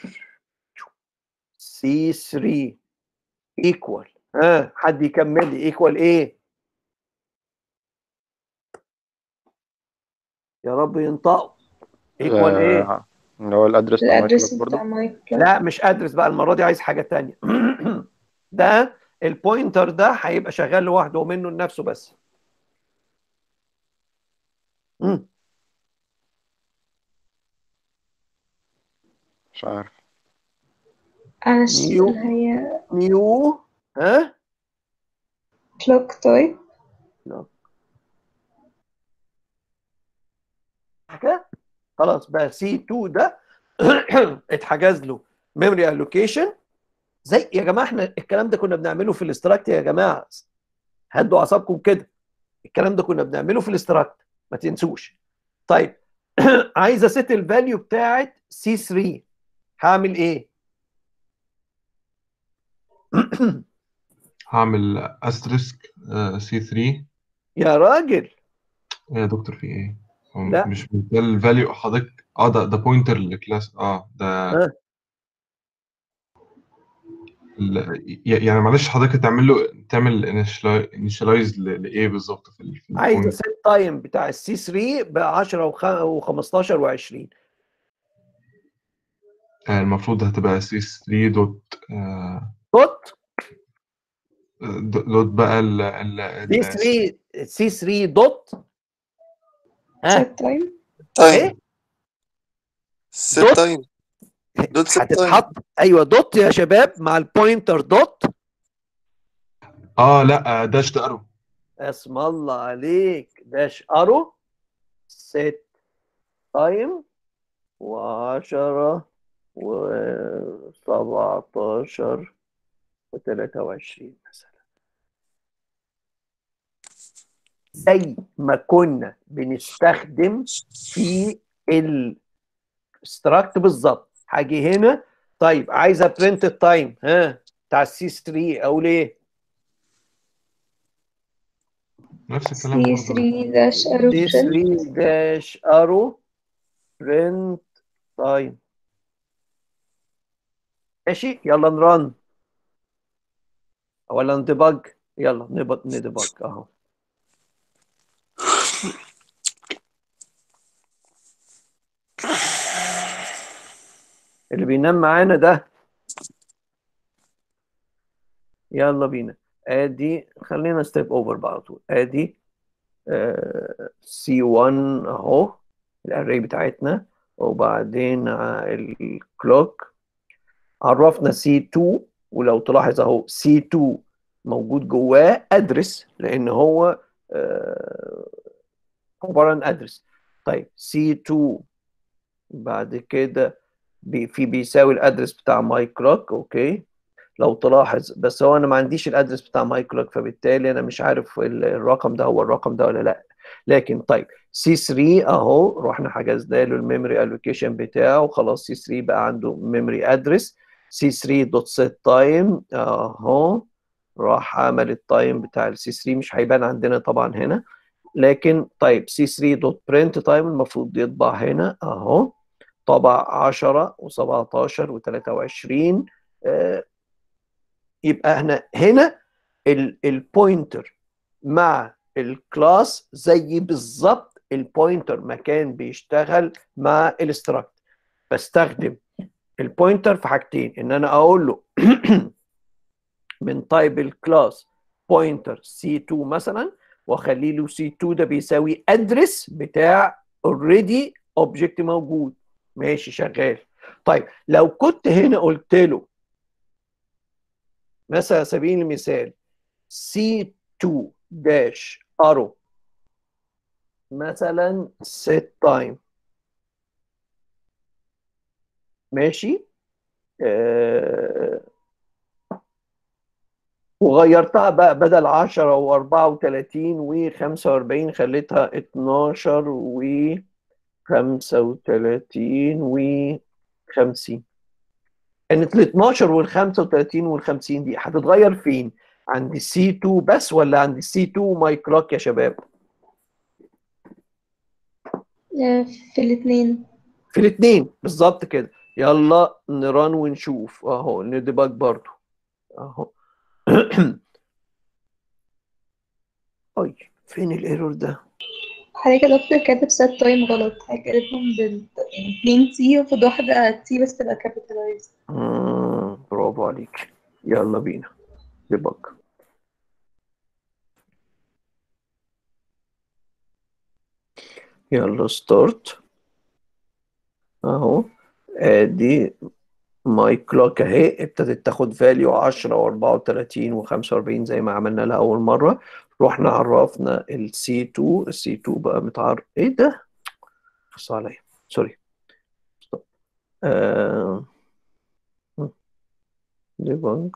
سي 3 ايكوال ها حد يكمل لي ايكوال ايه يا رب ينطقوا ايكوال ايه آه، اللي هو الادرس بتاع الماي الادرس كلوك برضه بتاع مايك لا مش ادرس بقى المره دي عايز حاجه تانية ده البوينتر ده هيبقى شغال لوحده ومنه لنفسه بس مم. مش عارف انا ش- نيو. اللي هي نيو ها كلوك تايب حاجه خلاص بقى سي 2 ده اتحجز له ميموري الوكيشن زي يا جماعه احنا الكلام ده كنا بنعمله في الاستراكت يا جماعه هدوا اعصابكم كده الكلام ده كنا بنعمله في الاستراكت ما تنسوش طيب عايز اسيت الفاليو بتاعت سي 3 هعمل ايه هعمل استريسك سي 3 يا راجل يا دكتور في ايه؟ هو لا. مش مش ده الفاليو حضرتك اه ده ده بوينتر لكلاس اه ده آه. ال- ي- يعني معلش حضرتك تعمل له تعمل انيشلايز لايه بالظبط في ال- في عايز البوينت اسيت تايم بتاع السي 3 ب 10 و15 و20 آه، المفروض هتبقى سي 3 دوت آه، دوت دوت بقى ال ال سي ال- 3 سي 3 دوت ها سيت تايم ايه تايم ست دوت. تايم دوت ست تايم هتتحط ايوه دوت يا شباب مع البوينتر دوت اه لا داش ده ارو اسم الله عليك داش ارو سيت تايم وعشرة وسبعتاشر وتلاتة وعشرين مثلا زي ما كنا بنستخدم في الاستراكت بالظبط هاجي هنا طيب عايزه برنت التايم ها بتاع السي 3 اقول ايه نفس الكلام سي برضه 3 داش ارو سي برنت 3 داش ارو برنت تايم ماشي يلا نرن ولا نديبج يلا نبط نديبج اهو اللي بينام معانا ده يلا بينا ادي خلينا ستيب اوفر بقى على طول ادي سي 1 اهو الاري بتاعتنا وبعدين الكلوك عرفنا سي 2 ولو تلاحظ اهو سي 2 موجود جواه ادرس لان هو آه، عباره عن ادرس طيب سي 2 بعد كده بي في بيساوي الادرس بتاع ماي كلوك اوكي لو تلاحظ بس هو انا ما عنديش الادرس بتاع ماي كلوك فبالتالي انا مش عارف ال- الرقم ده هو الرقم ده ولا لا لكن طيب سي 3 اهو رحنا حجزنا له الميموري الوكيشن بتاعه خلاص سي 3 بقى عنده ميموري ادرس سي 3 دوت سيت تايم اهو راح عمل التايم بتاع السي 3 مش هيبان عندنا طبعا هنا لكن طيب سي 3 دوت برنت تايم المفروض يطبع هنا اهو طبع 10 و17 و23 آه يبقى احنا هنا البوينتر مع الكلاس زي بالظبط البوينتر ما كان بيشتغل مع الاستراكت بستخدم البوينتر في حاجتين ان انا اقول له من تايب الكلاس بوينتر سي 2 مثلا واخلي له سي 2 ده بيساوي ادرس بتاع اوريدي اوبجكت موجود ماشي شغال طيب لو كنت هنا قلت له مثلا على سبيل المثال C2 داش ارو مثلا set time ماشي آه وغيرتها بقى بدل 10 و34 و45 خليتها 12 و 35 و 50 كانت ال 12 وال 35 وال 50 دي هتتغير فين؟ عند السي 2 بس ولا عند السي 2 ماي كلوك يا شباب؟ آه، في الاثنين في الاثنين بالظبط كده يلا نران ونشوف اهو نديباج برضو اهو اي فين الايرور ده؟ حضرتك يا دكتور كاتب سات تايم غلط حضرتك كاتبهم بال يعني اتنين تي المفروض واحدة تي بس تبقى كابيتالايز مم، برافو عليك يلا بينا ديباج يلا ستارت اهو ادي ماي كلوك اهي ابتدت تاخد فاليو 10 و34 و45 زي ما عملنا لها اول مره رحنا عرفنا السي 2 السي 2 بقى متعرف ايه ده؟ بص عليا سوري آه... ديبانج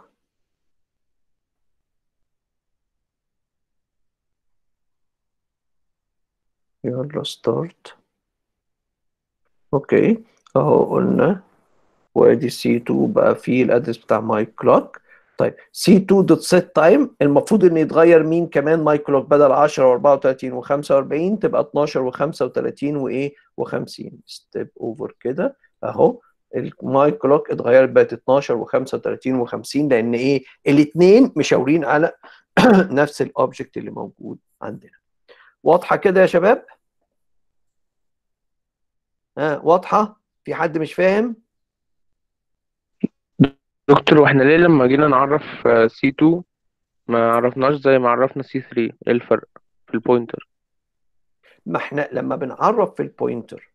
يلا ستارت اوكي اهو قلنا وادي سي 2 بقى فيه الادرس بتاع ماي كلوك طيب سي 2 دوت سيت تايم المفروض ان يتغير مين كمان ماي كلوك بدل 10 و34 و45 تبقى 12 و35 وايه و50 ستيب اوفر كده اهو الماي كلوك اتغيرت بقت 12 و35 و50 لان ايه الاثنين مشاورين على نفس الاوبجكت اللي موجود عندنا واضحه كده يا شباب ها واضحه في حد مش فاهم دكتور واحنا ليه لما جينا نعرف سي 2 ما عرفناش زي ما عرفنا سي 3 ايه الفرق في البوينتر ما احنا لما بنعرف في البوينتر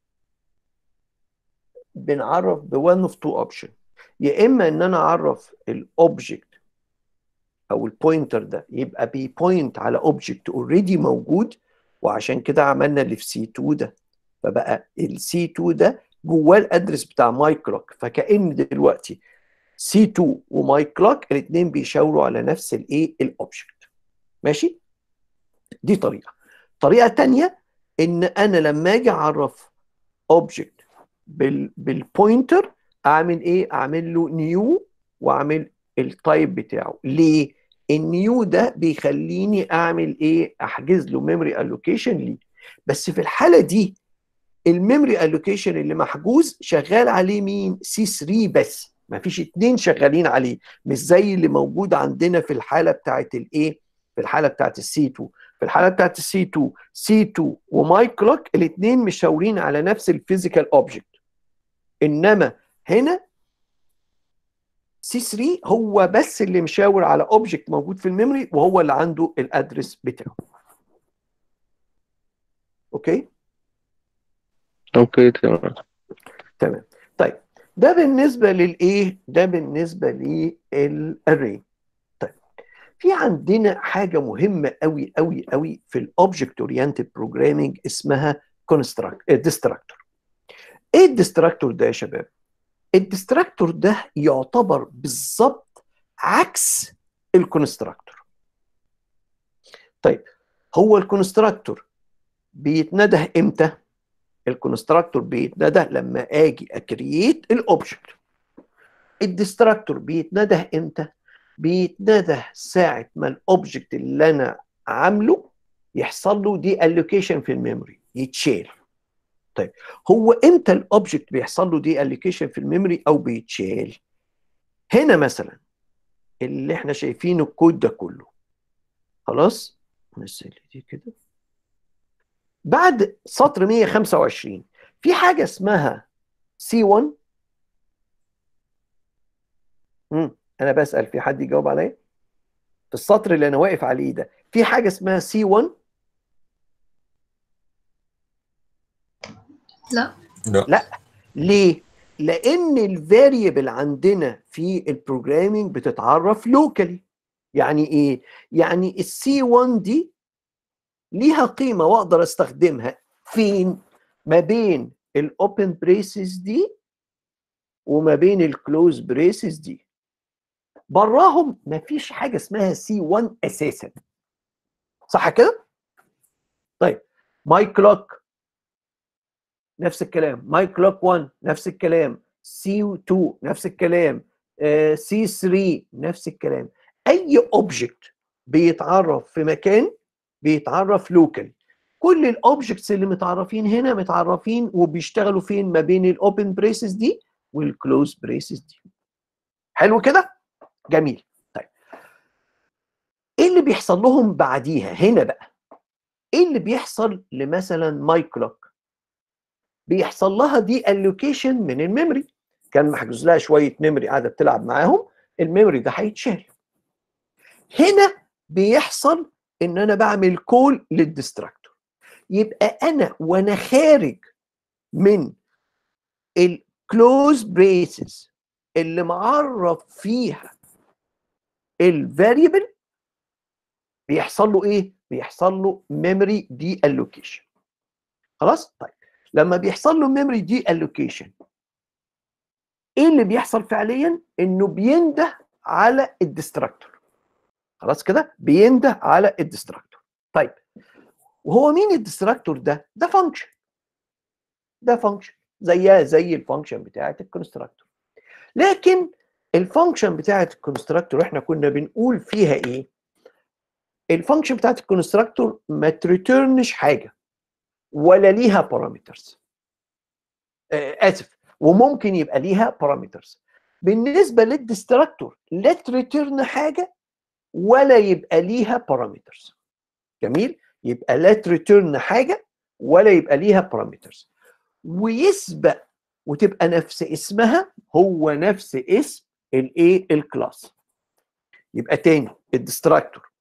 بنعرف بوان اوف تو اوبشن يا اما ان انا اعرف الاوبجكت او البوينتر ده يبقى بيبوينت على اوبجكت اوريدي موجود وعشان كده عملنا اللي في سي 2 ده فبقى السي 2 ده جواه الادرس بتاع ماي كلوك فكأن دلوقتي سي 2 وماي كلوك الاثنين بيشاوروا على نفس الايه الاوبجكت ماشي دي طريقه طريقه تانية ان انا لما اجي اعرف اوبجكت بال بالبوينتر اعمل ايه اعمل له نيو واعمل التايب بتاعه ليه النيو ده بيخليني اعمل ايه احجز له ميموري الوكيشن ليه بس في الحاله دي الميموري الوكيشن اللي محجوز شغال عليه مين سي 3 بس ما فيش اتنين شغالين عليه مش زي اللي موجود عندنا في الحاله بتاعت الايه في الحاله بتاعت السي 2 في الحاله بتاعت السي 2 سي 2 وماي كلوك الاثنين مشاورين على نفس الفيزيكال اوبجكت انما هنا سي 3 هو بس اللي مشاور على اوبجكت موجود في الميموري وهو اللي عنده الادرس بتاعه اوكي اوكي تمام تمام طيب ده بالنسبه للايه ده بالنسبه للاري طيب في عندنا حاجه مهمه قوي قوي قوي في الاوبجكت اورينتد بروجرامينج اسمها كونستراكت ديستراكتور ايه الديستراكتور ده يا شباب الديستراكتور ده يعتبر بالظبط عكس الكونستراكتور طيب هو الكونستراكتور بيتنده امتى الكونستراكتور بيتنده لما اجي اكرييت الاوبجكت الديستراكتور بيتنده امتى بيتنده ساعه ما الاوبجكت اللي انا عامله يحصل له دي الوكيشن في الميموري يتشال طيب هو امتى الاوبجكت بيحصل له دي الوكيشن في الميموري او بيتشال هنا مثلا اللي احنا شايفينه الكود ده كله خلاص نسال دي كده بعد سطر 125 في حاجه اسمها سي 1 امم انا بسال في حد يجاوب عليا في السطر اللي انا واقف عليه ده في حاجه اسمها سي 1 لا لا لا ليه لان الفاريبل عندنا في البروجرامينج بتتعرف لوكالي يعني ايه يعني السي 1 دي ليها قيمه واقدر استخدمها فين ما بين الاوبن بريسز دي وما بين الكلوز بريسز دي براهم مفيش حاجه اسمها سي 1 اساسا صح كده طيب ماي كلوك نفس الكلام ماي كلوك 1 نفس الكلام سي 2 نفس الكلام سي 3 نفس الكلام اي اوبجكت بيتعرف في مكان بيتعرف لوكال كل الاوبجكتس اللي متعرفين هنا متعرفين وبيشتغلوا فين ما بين الاوبن بريسز دي والكلوز بريسز دي حلو كده جميل طيب ايه اللي بيحصل لهم بعديها هنا بقى ايه اللي بيحصل لمثلا ماي كلوك بيحصل لها دي الوكيشن من الميموري كان محجوز لها شويه ميموري قاعده بتلعب معاهم الميموري ده هيتشال هنا بيحصل ان انا بعمل كول للديستراكتور يبقى انا وانا خارج من الكلوز بريسز اللي معرف فيها الفاريبل بيحصل له ايه بيحصل له ميموري دي الوكيشن خلاص طيب لما بيحصل له ميموري دي الوكيشن ايه اللي بيحصل فعليا انه بينده على الديستراكتور خلاص كده بينده على الديستراكتور طيب وهو مين الديستراكتور ده ده فانكشن ده فانكشن زيها زي الفانكشن بتاعه الكونستراكتور لكن الفانكشن بتاعه الكونستراكتور احنا كنا بنقول فيها ايه الفانكشن بتاعه الكونستراكتور ما تريتيرنش حاجه ولا ليها بارامترز اسف وممكن يبقى ليها بارامترز بالنسبه للديستراكتور لا تريتيرن حاجه ولا يبقى ليها بارامترز جميل يبقى لا تريتيرن حاجه ولا يبقى ليها بارامترز ويسبق وتبقى نفس اسمها هو نفس اسم الايه الكلاس يبقى تاني الديستراكتور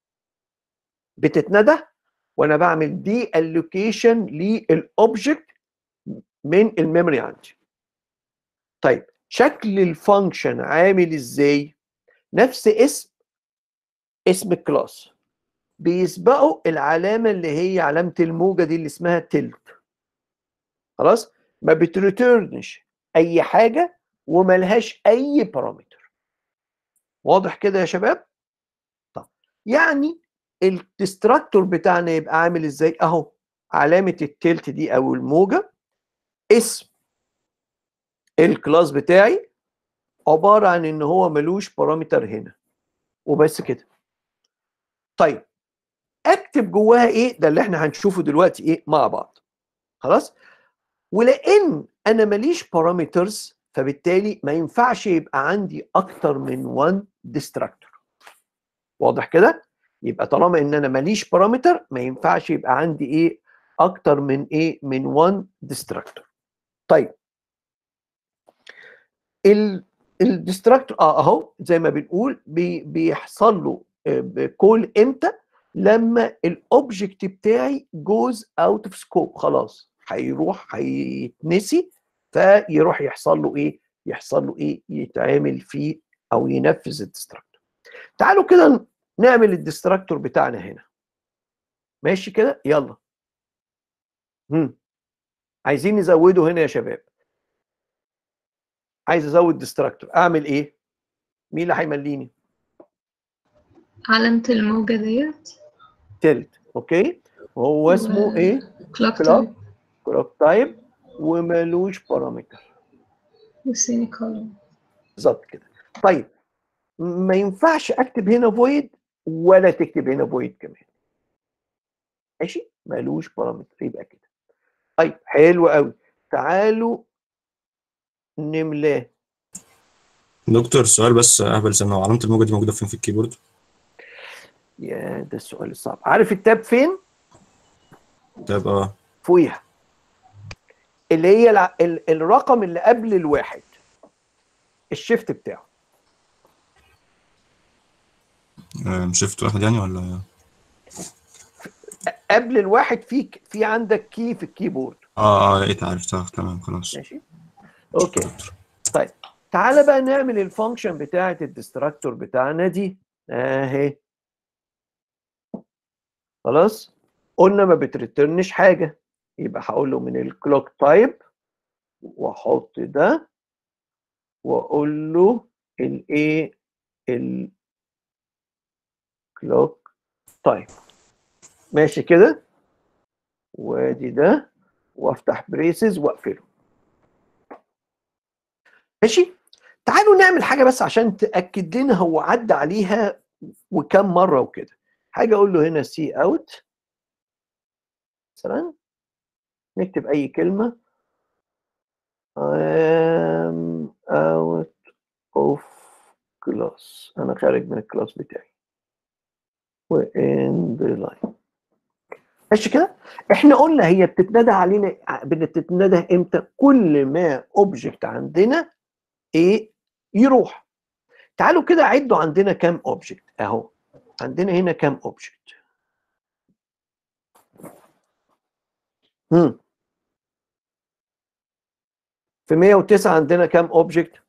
بتتندى وانا بعمل دي الوكيشن للاوبجكت من الميموري عندي طيب شكل الفانكشن عامل ازاي نفس اسم اسم الكلاس بيسبقوا العلامه اللي هي علامه الموجه دي اللي اسمها تلت خلاص ما بتريتيرنش اي حاجه وملهاش اي بارامتر واضح كده يا شباب طب يعني الديستراكتور بتاعنا يبقى عامل ازاي اهو علامه التلت دي او الموجه اسم الكلاس بتاعي عباره عن ان هو ملوش بارامتر هنا وبس كده طيب اكتب جواها ايه ده اللي احنا هنشوفه دلوقتي ايه مع بعض خلاص ولان انا ماليش بارامترز فبالتالي ما ينفعش يبقى عندي اكتر من 1 ديستراكتور واضح كده يبقى طالما ان انا ماليش بارامتر ما ينفعش يبقى عندي ايه اكتر من ايه من 1 ديستراكتور طيب الديستراكتور اه اهو زي ما بنقول بي بيحصل له كول امتى لما الاوبجكت بتاعي جوز اوت اوف سكوب خلاص هيروح هيتنسي فيروح يحصل له ايه يحصل له ايه يتعمل فيه او ينفذ الديستراكتور تعالوا كده نعمل الديستراكتور بتاعنا هنا ماشي كده يلا هم. عايزين نزوده هنا يا شباب عايز ازود ديستراكتور اعمل ايه مين اللي هيمليني علامة الموجة ديت تلت اوكي وهو اسمه ايه كلوك كلوك تايب كلوك تايب ومالوش بارامتر والسيمي كولون بالظبط كده طيب ما ينفعش اكتب هنا فويد ولا تكتب هنا فويد كمان ماشي مالوش بارامتر يبقى كده طيب حلو قوي تعالوا نملاه دكتور سؤال بس اهبل سنه هو علامه الموجه دي موجوده فين في الكيبورد يا ده السؤال الصعب عارف التاب فين طيب اه فوقيها اللي هي الع... ال... الرقم اللي قبل الواحد الشيفت بتاعه آه، شفت واحد يعني ولا قبل الواحد في في عندك كي في الكيبورد اه اه لقيت عرفتها تمام خلاص ماشي اوكي طيب تعالى بقى نعمل الفانكشن بتاعه الديستراكتور بتاعنا دي اهي خلاص قلنا ما بتريترنش حاجه يبقى هقول له من الكلوك تايب واحط ده واقول له الايه الكلوك تايب ماشي كده وادي ده وافتح بريسز واقفله ماشي تعالوا نعمل حاجه بس عشان تاكد لنا هو عدى عليها وكم مره وكده حاجه اقول له هنا سي اوت مثلا نكتب اي كلمه I'm out of class انا خارج من الكلاس بتاعي وان the line ماشي كده احنا قلنا هي بتتندى علينا بتتندى امتى كل ما اوبجكت عندنا ايه يروح تعالوا كده عدوا عندنا كام اوبجكت اهو عندنا هنا كام اوبجكت هم في 109 عندنا كام اوبجكت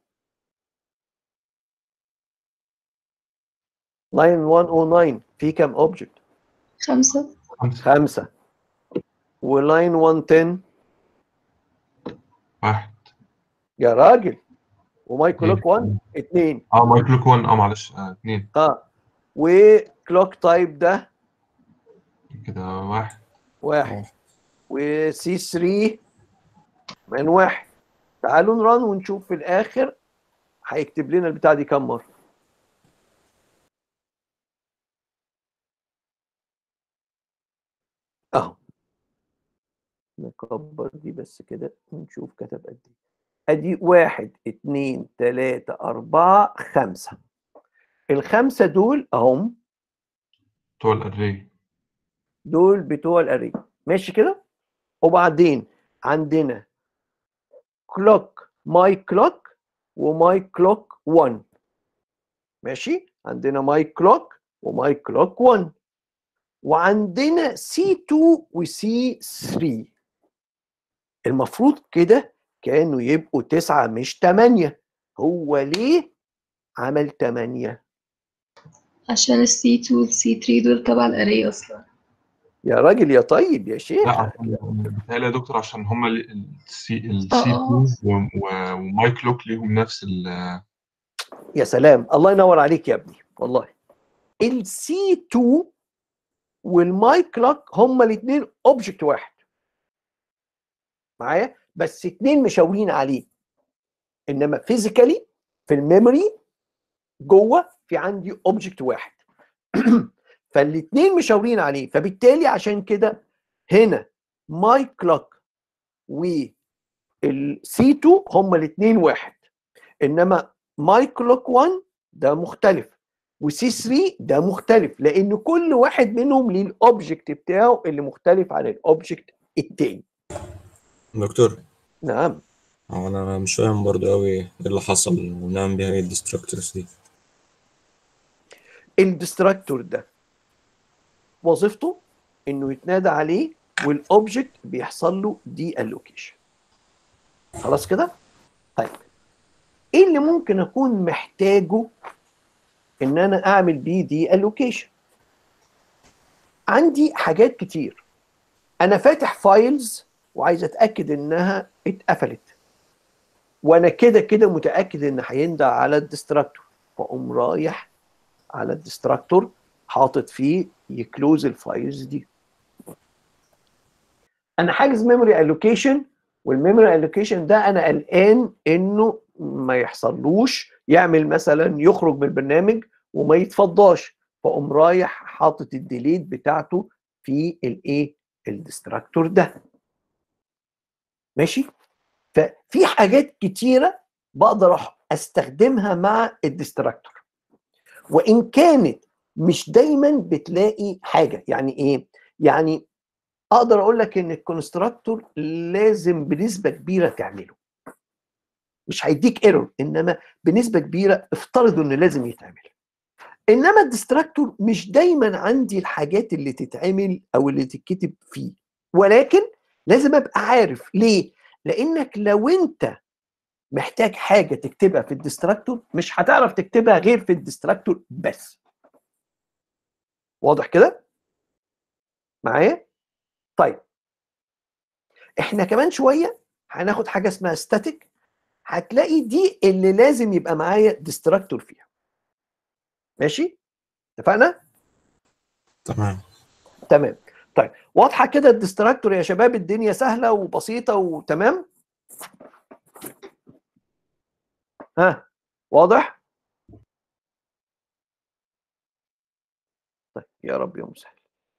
لاين 109 في كام اوبجكت خمسة خمسة ولاين 110 واحد يا راجل وماي كلوك 1 اتنين اه ماي كلوك 1 اه معلش آه اتنين اه وكلوك تايب ده كده واحد واحد وسي 3 من واحد تعالوا نرن ونشوف في الاخر هيكتب لنا البتاع دي كام مره اهو نكبر دي بس كده ونشوف كتب قد ايه ادي واحد اتنين تلاتة اربعة خمسة الخمسة دول اهم بتوع الاري دول بتوع الاري ماشي كده وبعدين عندنا كلوك ماي كلوك وماي كلوك 1 ماشي عندنا ماي كلوك وماي كلوك 1 وعندنا سي 2 وسي 3 المفروض كده كانوا يبقوا تسعة مش تمانية هو ليه عمل تمانية عشان السي 2 والسي 3 دول تبع الاري اصلا يا راجل يا طيب يا لا شيخ عشان بيتهيألي يا دكتور عشان هما السي السي آه. 2 وماي كلوك ليهم نفس ال يا سلام الله ينور عليك يا ابني والله السي 2 والماي كلوك هما الاثنين اوبجكت واحد معايا بس اثنين مشاورين عليه انما فيزيكالي في الميموري جوه في عندي اوبجكت واحد فالاثنين مشاورين عليه فبالتالي عشان كده هنا ماي كلوك والسي 2 هما الاثنين واحد انما ماي كلوك 1 ده مختلف وسي 3 ده مختلف لان كل واحد منهم ليه الاوبجكت بتاعه اللي مختلف عن الاوبجكت التاني دكتور نعم هو انا مش فاهم برضو قوي ايه اللي حصل ونعمل بيها ايه الديستراكتورز دي الديستراكتور ده وظيفته انه يتنادى عليه والاوبجكت بيحصل له دي الوكيشن خلاص كده طيب ايه اللي ممكن اكون محتاجه ان انا اعمل بيه دي الوكيشن عندي حاجات كتير انا فاتح فايلز وعايز اتاكد انها اتقفلت وانا كده كده متاكد ان هيندى على الديستراكتور فاقوم رايح على الديستراكتور حاطط فيه يكلوز الفايلز دي انا حاجز ميموري الوكيشن والميموري الوكيشن ده انا قلقان انه ما يحصلوش يعمل مثلا يخرج من البرنامج وما يتفضاش فاقوم رايح حاطط الديليت بتاعته في الايه الديستراكتور ده ماشي ففي حاجات كتيره بقدر أح- استخدمها مع الديستراكتور وان كانت مش دايما بتلاقي حاجه يعني ايه يعني اقدر اقول لك ان الكونستراكتور لازم بنسبه كبيره تعمله مش هيديك ايرور انما بنسبه كبيره افترضوا انه لازم يتعمل انما الديستراكتور مش دايما عندي الحاجات اللي تتعمل او اللي تتكتب فيه ولكن لازم ابقى عارف ليه لانك لو انت محتاج حاجه تكتبها في الديستراكتور مش هتعرف تكتبها غير في الديستراكتور بس واضح كده معايا طيب احنا كمان شويه هناخد حاجه اسمها ستاتيك هتلاقي دي اللي لازم يبقى معايا ديستراكتور فيها ماشي اتفقنا تمام تمام طيب واضحه كده الديستراكتور يا شباب الدنيا سهله وبسيطه وتمام ها واضح طيب يا رب يا مسهل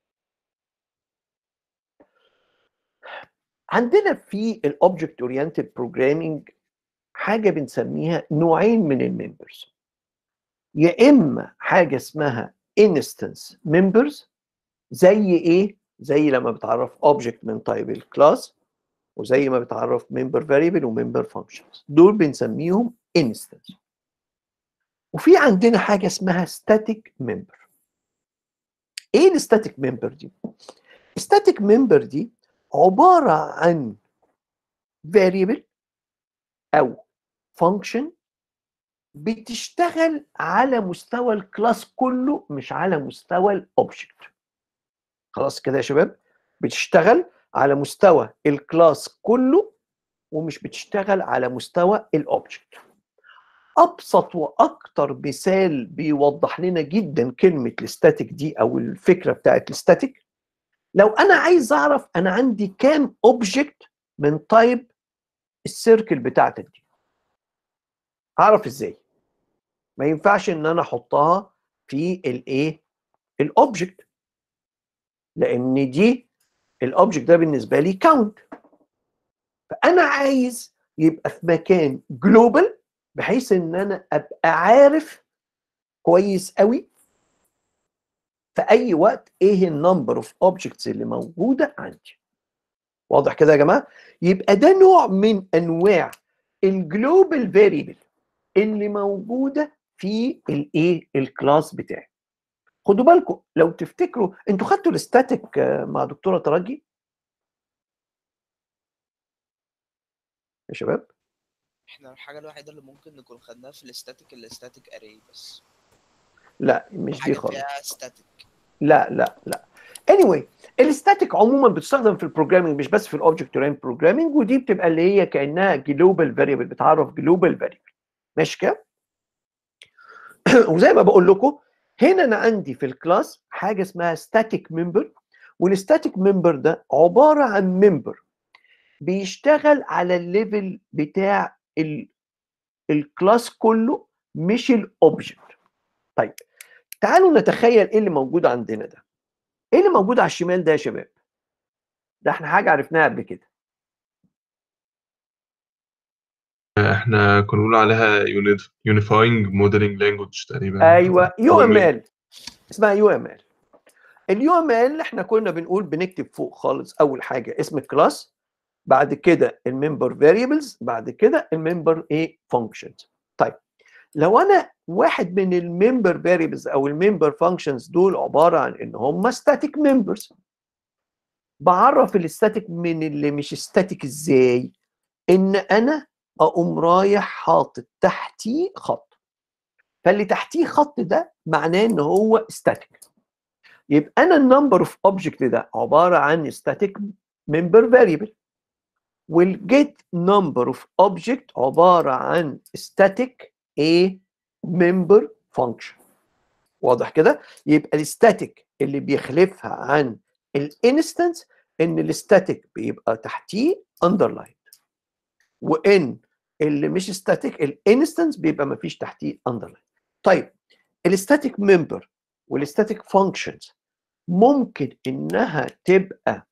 عندنا في الاوبجكت اورينتد بروجرامينج حاجه بنسميها نوعين من الممبرز يا اما حاجه اسمها انستنس ممبرز زي ايه زي لما بتعرف اوبجكت من طيب الكلاس وزي ما بتعرف ممبر فاريبل وممبر فانكشنز دول بنسميهم انستنس وفي عندنا حاجه اسمها ستاتيك ممبر ايه الستاتيك ممبر دي الستاتيك ممبر دي عباره عن variable او function بتشتغل على مستوى الكلاس كله مش على مستوى الاوبجكت خلاص كده يا شباب بتشتغل على مستوى الكلاس كله ومش بتشتغل على مستوى الاوبجكت ابسط واكتر مثال بيوضح لنا جدا كلمه الستاتيك دي او الفكره بتاعت الستاتيك لو انا عايز اعرف انا عندي كام اوبجكت من تايب السيركل بتاعتك دي اعرف ازاي ما ينفعش ان انا احطها في الايه الاوبجكت لان دي الاوبجكت ده بالنسبه لي كاونت فانا عايز يبقى في مكان جلوبال بحيث ان انا ابقى عارف كويس قوي في اي وقت ايه النمبر اوف اوبجكتس اللي موجوده عندي واضح كده يا جماعه يبقى ده نوع من انواع الجلوبال فاريبل اللي موجوده في الايه الكلاس بتاعي خدوا بالكم لو تفتكروا انتوا خدتوا الاستاتيك مع دكتوره ترجي يا شباب احنا الحاجة الوحيدة اللي ممكن نكون خدناها في الاستاتيك الاستاتيك اري بس لا مش دي حاجة خالص فيها ستاتيك لا لا لا anyway الستاتيك عموما بتستخدم في البروجرامينج مش بس في الاوبجكت اورينت بروجرامينج ودي بتبقى اللي هي كانها جلوبال فاريبل بتعرف جلوبال فاريبل ماشي كده وزي ما بقول لكم هنا انا عندي في الكلاس حاجه اسمها ستاتيك ممبر والستاتيك ممبر ده عباره عن ممبر بيشتغل على الليفل بتاع ال- الكلاس كله مش الاوبجكت طيب تعالوا نتخيل ايه اللي موجود عندنا ده ايه اللي موجود على الشمال ده يا شباب ده احنا حاجه عرفناها قبل كده احنا كنا بنقول عليها يونيفاينج موديلنج لانجوج تقريبا ايوه يو ام برمجة. ال اسمها يو ام ال اليو ام ال احنا كنا بنقول بنكتب فوق خالص اول حاجه اسم الكلاس بعد كده الممبر فاريبلز بعد كده الممبر ايه فانكشنز طيب لو انا واحد من الممبر فاريبلز او الممبر فانكشنز دول عباره عن ان هم ستاتيك ممبرز بعرف الستاتيك من اللي مش ستاتيك ازاي ان انا اقوم رايح حاطط تحتيه خط فاللي تحتيه خط ده معناه ان هو ستاتيك يبقى انا النمبر اوف اوبجكت ده عباره عن ستاتيك ممبر فاريبل والجيت نمبر اوف اوبجكت عباره عن ستاتيك ايه ممبر فانكشن واضح كده يبقى الستاتيك اللي بيخلفها عن الانستنس ان الستاتيك بيبقى تحتيه اندرلاين وان اللي مش ستاتيك الانستنس بيبقى ما فيش تحتيه اندرلاين طيب الستاتيك ممبر والستاتيك فانكشنز ممكن انها تبقى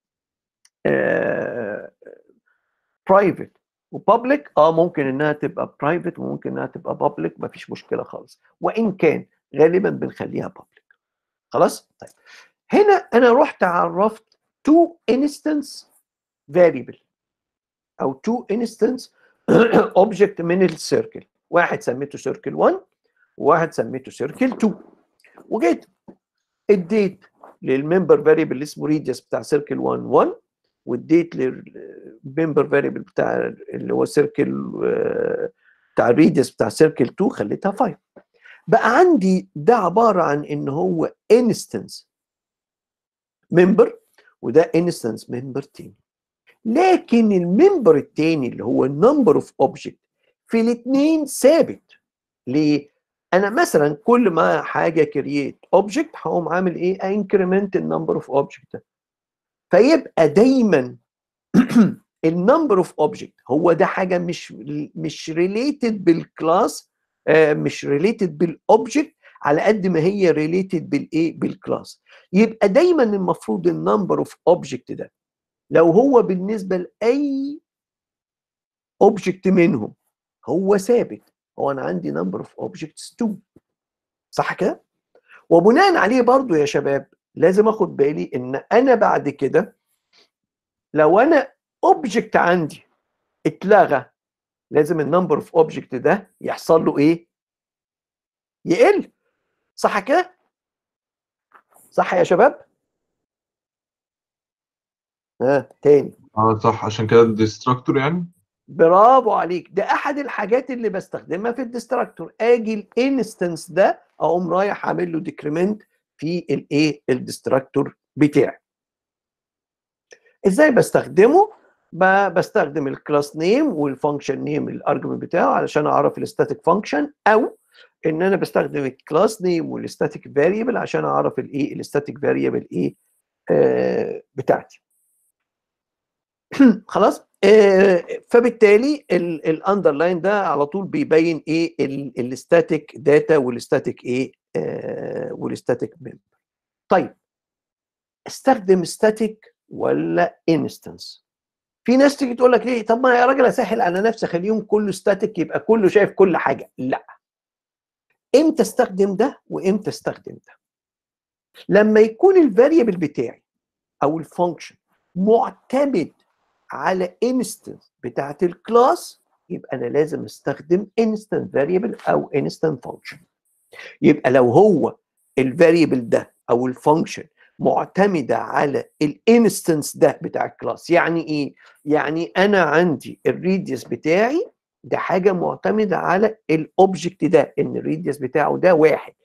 برايفت وبابليك اه ممكن انها تبقى برايفت وممكن انها تبقى بابليك مفيش مشكله خالص وان كان غالبا بنخليها بابليك خلاص طيب هنا انا رحت عرفت تو انستنس فاريبل او تو انستنس اوبجكت من السيركل واحد سميته سيركل 1 وواحد سميته سيركل 2 وجيت اديت للممبر فاريبل اللي اسمه ريديوس بتاع سيركل 1 1 واديت للممبر فاريبل بتاع اللي هو سيركل بتاع الريديوس بتاع سيركل 2 خليتها 5 بقى عندي ده عباره عن ان هو انستنس ممبر وده انستنس ممبر تاني لكن الممبر التاني اللي هو النمبر اوف اوبجكت في الاثنين ثابت ليه؟ انا مثلا كل ما حاجه كرييت اوبجكت هقوم عامل ايه؟ انكريمنت النمبر اوف اوبجكت ده فيبقى دايما النمبر اوف اوبجكت هو ده حاجه مش مش ريليتد بالكلاس آه مش ريليتد بالاوبجكت على قد ما هي ريليتد بالايه؟ بالكلاس يبقى دايما المفروض النمبر اوف اوبجكت ده لو هو بالنسبه لاي اوبجكت منهم هو ثابت هو انا عندي نمبر اوف اوبجكتس 2 صح كده وبناء عليه برضو يا شباب لازم اخد بالي ان انا بعد كده لو انا اوبجكت عندي اتلغى لازم النمبر اوف اوبجكت ده يحصل له ايه يقل صح كده صح يا شباب ها تاني اه صح عشان كده الديستراكتور يعني برافو عليك ده احد الحاجات اللي بستخدمها في الديستراكتور اجي الانستنس ده اقوم رايح عامل له ديكريمنت في الايه الديستراكتور بتاعي ازاي بستخدمه ب- بستخدم الكلاس نيم والفانكشن نيم الارجمنت بتاعه علشان اعرف الستاتيك فانكشن او ان انا بستخدم الكلاس نيم والستاتيك فاريبل عشان اعرف الايه الستاتيك فاريبل ايه آه بتاعتي خلاص آه فبالتالي الاندرلاين ده على طول بيبين ايه الستاتيك داتا والستاتيك ايه آه والستاتيك ميمبر طيب استخدم ستاتيك ولا انستنس في ناس تيجي تقول لك ليه طب ما يا راجل اسهل على نفسي اخليهم كله ستاتيك يبقى كله شايف كل حاجه لا امتى استخدم ده وامتى استخدم ده لما يكون الفاريبل بتاعي او الفانكشن معتمد على انستنس بتاعت الكلاس يبقى انا لازم استخدم انستنت فاريبل او انستنت فانكشن يبقى لو هو الفاريبل ده او الفانكشن معتمده على الانستنس ده بتاع الكلاس يعني ايه يعني انا عندي الريديوس بتاعي ده حاجه معتمده على الاوبجكت ده ان الريديوس بتاعه ده واحد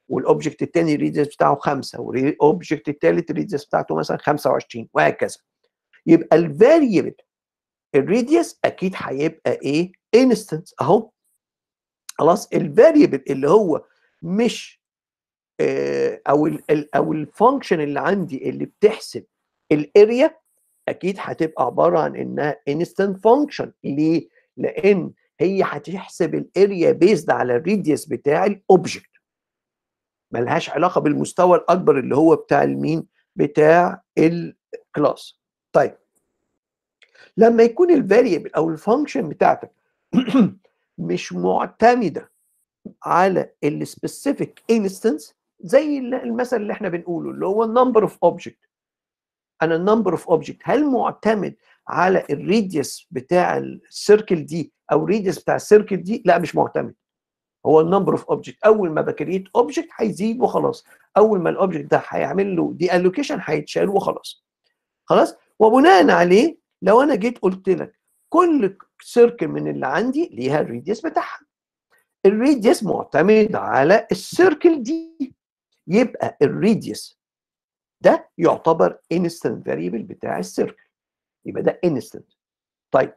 والاوبجكت الثاني الريديوس بتاعه 5 والاوبجكت الثالث الريديوس بتاعته مثلا 25 وهكذا يبقى الفاريبل الريديوس اكيد هيبقى ايه انستنس اهو خلاص الفاريبل اللي هو مش آه، او ال ال- او الفانكشن اللي عندي اللي بتحسب الاريا اكيد هتبقى عباره عن انها انستنت فانكشن ليه؟ لان هي هتحسب الاريا بيزد على الريديوس بتاع الاوبجكت ملهاش علاقه بالمستوى الاكبر اللي هو بتاع المين؟ بتاع الكلاس طيب لما يكون الفاريبل او الفانكشن بتاعتك مش معتمده على السبيسيفيك انستنس زي ال- المثل اللي احنا بنقوله اللي هو النمبر اوف اوبجكت انا النمبر اوف اوبجكت هل معتمد على الريديوس بتاع السيركل دي او الريديوس بتاع السيركل دي لا مش معتمد هو النمبر اوف اوبجكت اول ما بكريت اوبجكت هيزيد وخلاص اول ما الاوبجكت ده هيعمل له دي الوكيشن هيتشال وخلاص خلاص وبناء عليه لو انا جيت قلت لك كل سيركل من اللي عندي ليها الريديوس بتاعها الريديوس معتمد على السيركل دي يبقى الريديوس ده يعتبر انستنت فاريبل بتاع السيركل يبقى ده انستنت طيب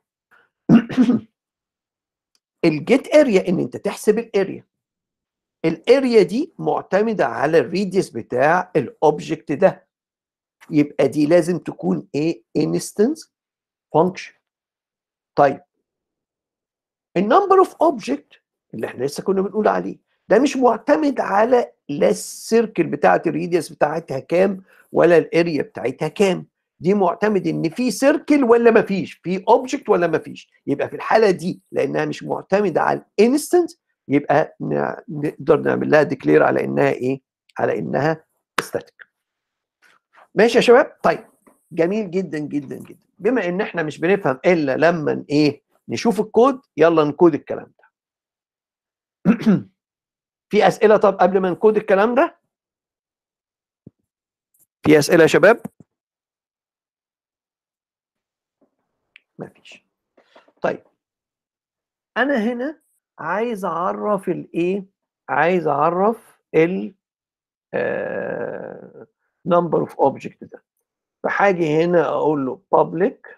الجيت اريا ان انت تحسب الاريا الاريا دي معتمده على الريديوس بتاع الاوبجكت ده يبقى دي لازم تكون ايه انستنس فانكشن طيب النمبر اوف اوبجكت اللي احنا لسه كنا بنقول عليه ده مش معتمد على لا السيركل بتاعت الريديوس بتاعتها كام ولا الاريا بتاعتها كام دي معتمد ان في سيركل ولا ما فيش في اوبجكت ولا ما فيش يبقى في الحاله دي لانها مش معتمده على الانستنت يبقى ن- نقدر نعمل لها ديكلير على انها ايه على انها ستاتيك ماشي يا شباب طيب جميل جدا جدا جدا بما ان احنا مش بنفهم الا لما ايه نشوف الكود يلا نكود الكلام ده في اسئله طب قبل ما نكود الكلام ده في اسئله يا شباب مفيش طيب انا هنا عايز اعرف الايه عايز اعرف ال نمبر اوف اوبجكت ده فحاجي هنا اقول له public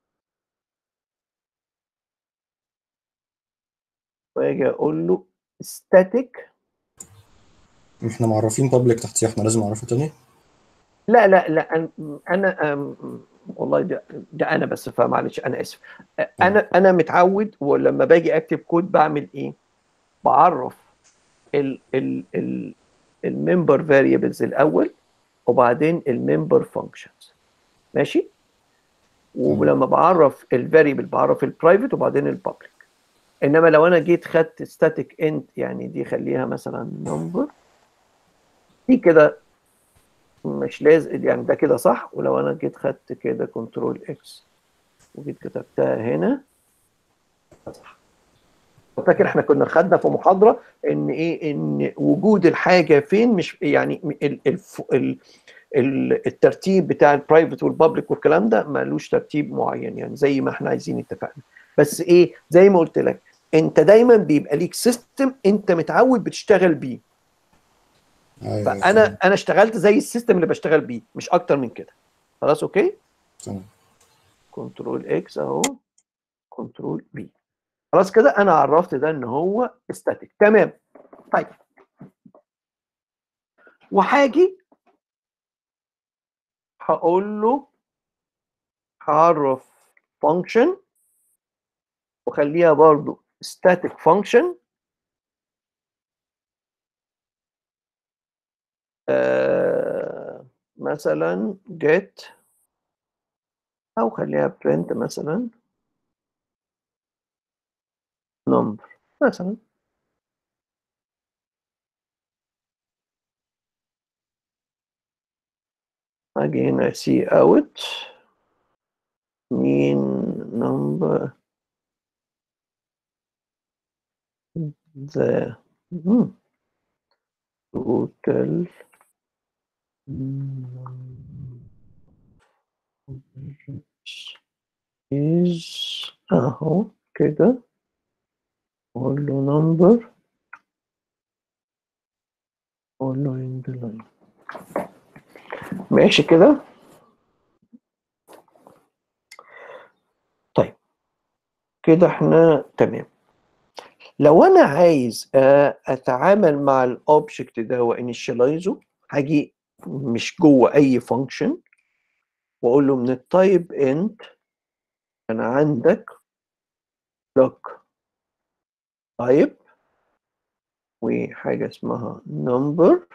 واجي اقول له static احنا معرفين بابليك تحتيه احنا لازم نعرفه تاني لا لا لا أن- انا أم، والله ده ده انا بس فمعلش انا اسف انا انا متعود ولما باجي اكتب كود بعمل ايه؟ بعرف ال ال ال الممبر فاريبلز الاول وبعدين الممبر فانكشنز ماشي؟ ولما بعرف الفاريبل بعرف البرايفت وبعدين البابليك انما لو انا جيت خدت ستاتيك انت يعني دي خليها مثلا نمبر دي كده مش لازم يعني ده كده صح ولو انا جيت خدت كده كنترول اكس وجيت كتبتها هنا صح فاكر احنا كنا خدنا في محاضره ان ايه ان وجود الحاجه فين مش يعني ال ال ال ال الترتيب بتاع البرايفت والبابليك والكلام ده ملوش ترتيب معين يعني زي ما احنا عايزين اتفقنا بس ايه زي ما قلت لك انت دايما بيبقى ليك سيستم انت متعود بتشتغل بيه ايوه فانا انا اشتغلت زي السيستم اللي بشتغل بيه مش اكتر من كده خلاص اوكي تمام كنترول اكس اهو كنترول بي خلاص كده انا عرفت ده ان هو ستاتيك تمام طيب وهاجي هقول له هعرف فانكشن وخليها برضو static function آه مثلا get او خليها print مثلا number مثلا اجي هنا see out mean number the hmm, total is اهو كده اقول له number following the line ماشي كده طيب كده احنا تمام لو انا عايز آه، اتعامل مع الاوبجكت ده وانيشاليزه هاجي مش جوه اي فانكشن واقول له من التايب انت انا عندك لوك تايب وحاجه اسمها number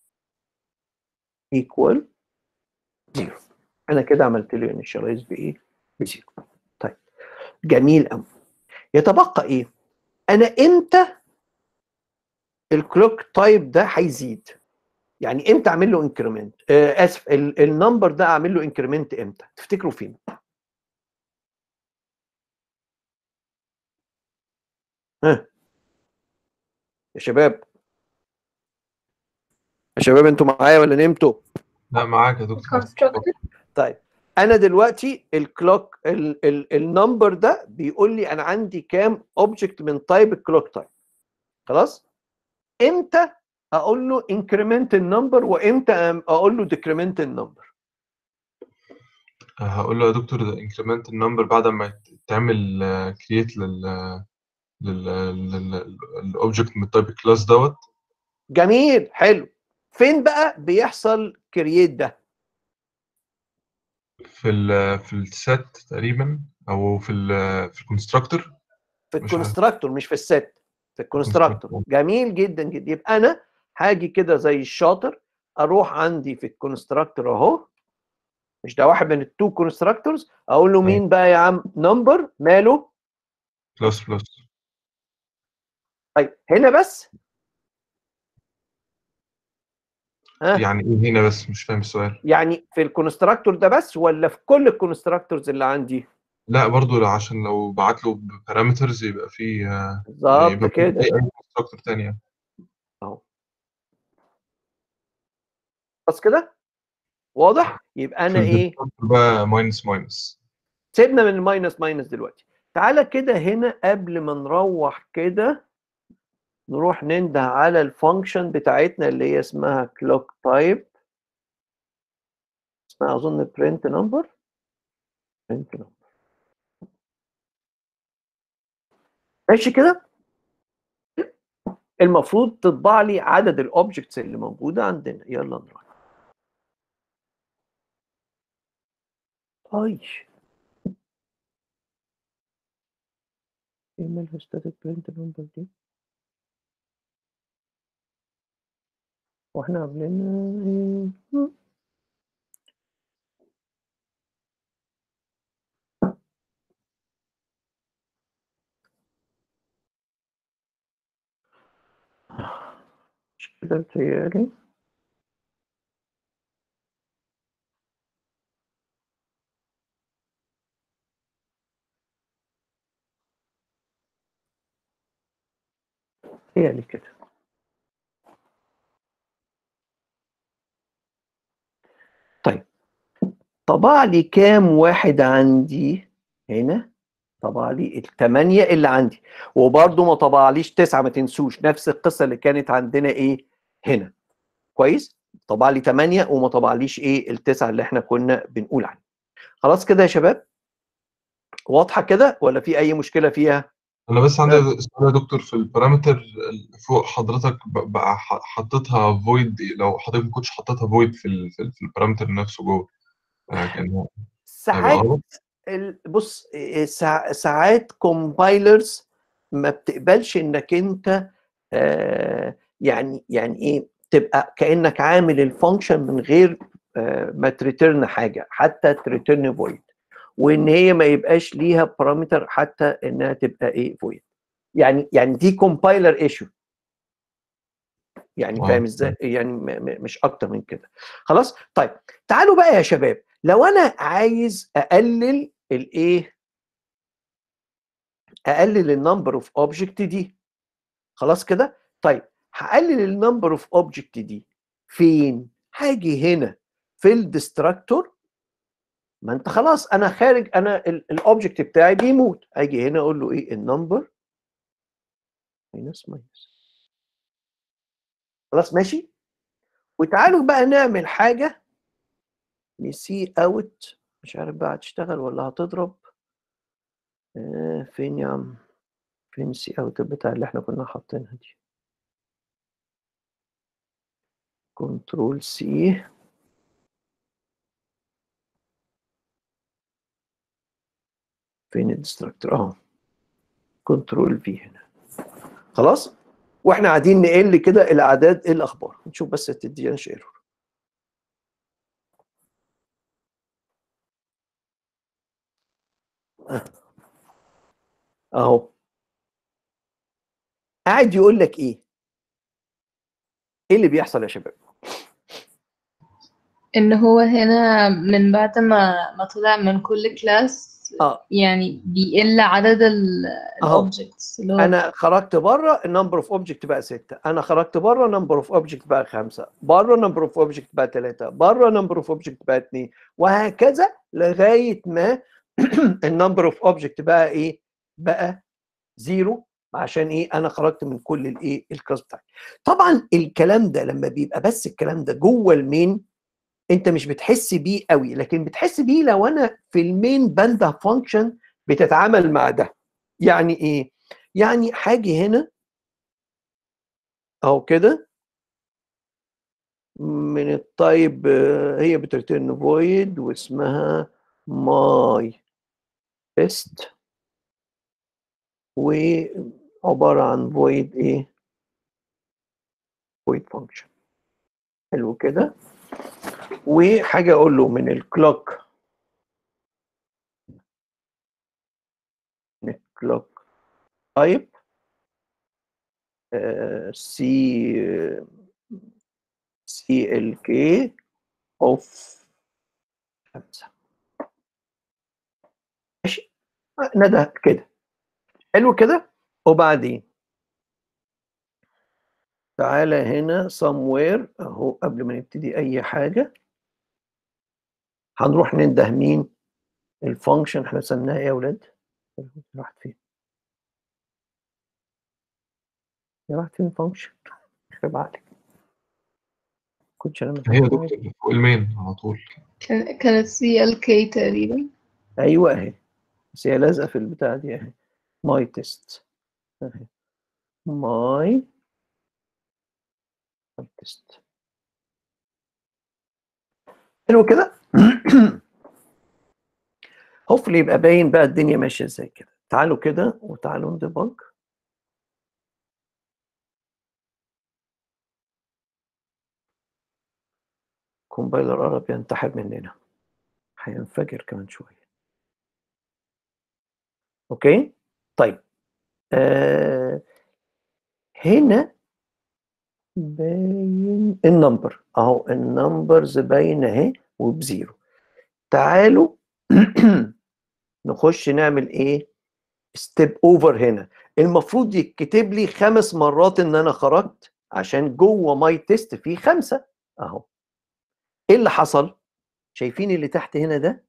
equal زيرو انا كده عملت له انيشاليز بايه بزيرو طيب جميل قوي يتبقى ايه انا امتى الكلوك تايب ده هيزيد يعني امتى اعمل له انكريمنت آه اسف ال- النمبر ده اعمل له انكريمنت امتى تفتكروا فين ها يا شباب يا شباب انتوا معايا ولا نمتوا لا معاك يا دكتور طيب انا دلوقتي الكلوك ال- ال- النمبر ده بيقول لي انا عندي كام اوبجكت من تايب الكلوك تايب خلاص امتى اقول له انكريمنت النمبر وامتى أم- اقول له ديكريمنت النمبر هقول له يا دكتور ده انكريمنت النمبر بعد ما تعمل كرييت لل لل للاوبجكت من التايب كلاس دوت جميل حلو فين بقى بيحصل كرييت ده في ال في السيت تقريبا او في ال في الكونستراكتور في مش عارف. الكونستراكتور مش في الست في الكونستراكتور جميل جدا جدا يبقى انا هاجي كده زي الشاطر اروح عندي في الكونستراكتور اهو مش ده واحد من التو كونستراكتورز اقول له مين بقى يا عم نمبر ماله بلس بلس طيب هنا بس ها يعني ايه هنا بس مش فاهم السؤال يعني في الكونستراكتور ده بس ولا في كل الكونستراكتورز اللي عندي لا برضو عشان لو بعت له بارامترز يبقى في آه، بالظبط يبقى في كده اي كونستراكتور تانية اهو بس كده واضح يبقى انا في ايه الديفولت بقى ماينس ماينس سيبنا من الماينس ماينس دلوقتي تعالى كده هنا قبل ما نروح كده نروح ننده على الفانكشن بتاعتنا اللي هي اسمها كلوك تايب اسمها اظن برنت نمبر برنت نمبر ماشي كده المفروض تطبع لي عدد الاوبجكتس اللي موجوده عندنا يلا نروح اي ايه مالها ستاتيك برنت نمبر دي واحنا عاملين ايه مش كده بتهيألي بتهيألي كده طيب طبع لي كام واحد عندي هنا طبع لي الثمانية اللي عندي وبرضه ما طبعليش تسعة ما تنسوش نفس القصة اللي كانت عندنا ايه هنا كويس طبع لي ثمانية وما طبعليش ايه التسعة اللي احنا كنا بنقول عنها خلاص كده يا شباب واضحة كده ولا في أي مشكلة فيها؟ انا بس عندي سؤال يا دكتور في البارامتر اللي فوق حضرتك ب- بقى ح- حطيتها فويد لو حضرتك ما كنتش حطيتها فويد في ال في, ال في البارامتر نفسه جوه آه، كان هيبقى ساعات غلط ال- بص إيه، ساع- ساعات كومبايلرز ما بتقبلش انك انت آه، يعني يعني ايه تبقى كانك عامل الفانكشن من غير آه، ما تريترن حاجه حتى تريترن فويد وان هي ما يبقاش ليها بارامتر حتى انها تبقى ايه فويد يعني يعني دي كومبايلر ايشو يعني آه. فاهم ازاي يعني م- م- مش اكتر من كده خلاص طيب تعالوا بقى يا شباب لو انا عايز اقلل الايه اقلل النمبر اوف اوبجكت دي خلاص كده طيب هقلل النمبر اوف اوبجكت دي فين هاجي هنا في الديستراكتور ما انت خلاص انا خارج انا الاوبجكت بتاعي بيموت اجي هنا اقول له ايه النمبر ماينس ماينس خلاص ماشي وتعالوا بقى نعمل حاجه نسي اوت مش عارف بقى هتشتغل ولا هتضرب آه فين يا عم فين سي اوت بتاع اللي احنا كنا حاطينها دي كنترول سي فين الديستراكتور اهو كنترول في هنا خلاص واحنا قاعدين نقل كده الاعداد ايه الاخبار نشوف بس تديناش ايرور اهو قاعد يقول لك ايه ايه اللي بيحصل يا شباب ان هو هنا من بعد ما ما طلع من كل كلاس اه يعني بيقل عدد اهو الاوبجكتس اللي هو انا خرجت بره النمبر اوف اوبجكت بقى 6 انا خرجت بره نمبر اوف اوبجكت بقى 5 بره نمبر اوف اوبجكت بقى 3 بره نمبر اوف اوبجكت بقى 2 وهكذا لغايه ما النمبر اوف اوبجكت بقى ايه بقى زيرو عشان ايه انا خرجت من كل الايه الكلاس بتاعي طبعا الكلام ده لما بيبقى بس الكلام ده جوه المين انت مش بتحس بيه قوي لكن بتحس بيه لو انا في المين باندا فانكشن بتتعامل مع ده يعني ايه يعني حاجه هنا اهو كده من الطيب آه، هي بترتن فويد واسمها ماي تيست وعباره عن فويد ايه فويد فانكشن حلو كده وحاجه اقول له من الكلوك من الكلوك تايب سي سي ال كي اوف خمسة ماشي ندى كده حلو كده وبعدين تعالى هنا somewhere اهو قبل ما نبتدي اي حاجه هنروح ننده مين الفانكشن احنا سميناها ايه يا اولاد راحت فين يا راحت فين الفانكشن يخرب عقلك كنتش انا هي مفهمها دكتور فوق المين على طول كان- كانت سي ال كي تقريبا ايوه اهي بس هي لازقه في البتاع دي اهي ماي تيست اهي ماي تيست حلو كده هوفلي يبقى باين بقى الدنيا ماشيه ازاي كده تعالوا كده وتعالوا نديبج كومبايلر قرب ينتحر مننا هينفجر كمان شويه اوكي طيب آه هنا باين النمبر اهو النمبرز باينه اهي وبزيرو تعالوا نخش نعمل ايه ستيب اوفر هنا المفروض يتكتب لي خمس مرات ان انا خرجت عشان جوه ماي تيست في خمسه اهو ايه اللي حصل شايفين اللي تحت هنا ده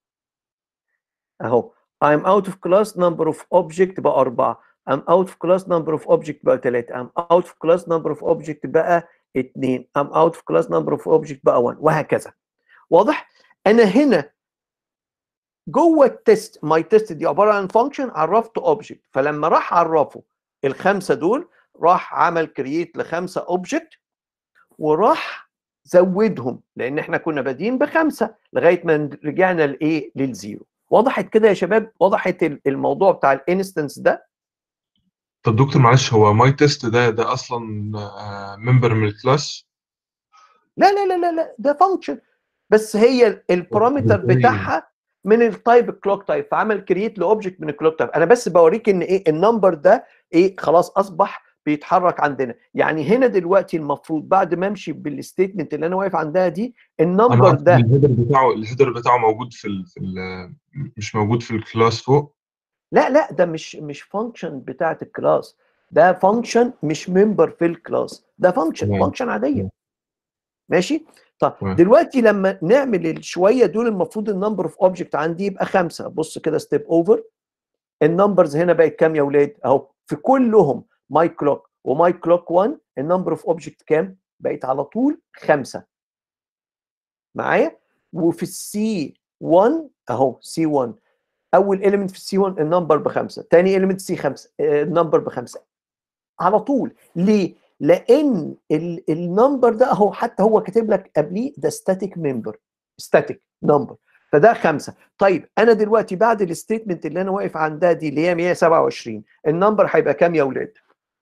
اهو I'm out of class number of object بقى أربعة I'm out of class number of object بقى ثلاثة I'm out of class number of object بقى اتنين I'm out of class number of object بقى 1 وهكذا واضح؟ أنا هنا جوه التست ماي تيست دي عبارة عن فانكشن عرفت اوبجكت فلما راح عرفه الخمسة دول راح عمل كرييت لخمسة اوبجكت وراح زودهم لان احنا كنا بادئين بخمسه لغايه ما رجعنا لايه للزيرو وضحت كده يا شباب وضحت ال- الموضوع بتاع الانستنس ده طب دكتور معلش هو ماي تيست ده ده اصلا ممبر من الكلاس لا لا لا لا لا ده فانكشن بس هي البارامتر إزاي؟ بتاعها من التايب كلوك تايب فعمل كرييت لاوبجكت من الكلوك تايب انا بس بوريك ان ايه النمبر ده ايه خلاص اصبح بيتحرك عندنا يعني هنا دلوقتي المفروض بعد ما امشي بالستيتمنت اللي انا واقف عندها دي انا النمبر عارف ده إن الهيدر بتاعه الهيدر بتاعه موجود في ال في ال مش موجود في الكلاس فوق لا لا ده مش مش فانكشن بتاعت الكلاس ده فانكشن مش ممبر في الكلاس ده فانكشن تمام. فانكشن عاديه ماشي طب تمام. دلوقتي لما نعمل الشويه دول المفروض النمبر اوف اوبجكت عندي يبقى خمسه بص كده ستيب اوفر النمبرز هنا بقت كام يا اولاد اهو في كلهم ماي كلوك وماي كلوك 1 النمبر اوف اوبجكت كام بقت على طول خمسة معايا وفي السي 1 اهو سي 1 اول element في السي 1 النمبر بخمسه تاني element سي 5 النمبر بخمسه على طول ليه؟ لان ال- النمبر ده اهو حتى هو كاتب لك قبليه ده ستاتيك ممبر ستاتيك نمبر فده خمسه طيب انا دلوقتي بعد الستيتمنت اللي انا واقف عندها دي اللي هي 127 النمبر هيبقى كام يا اولاد؟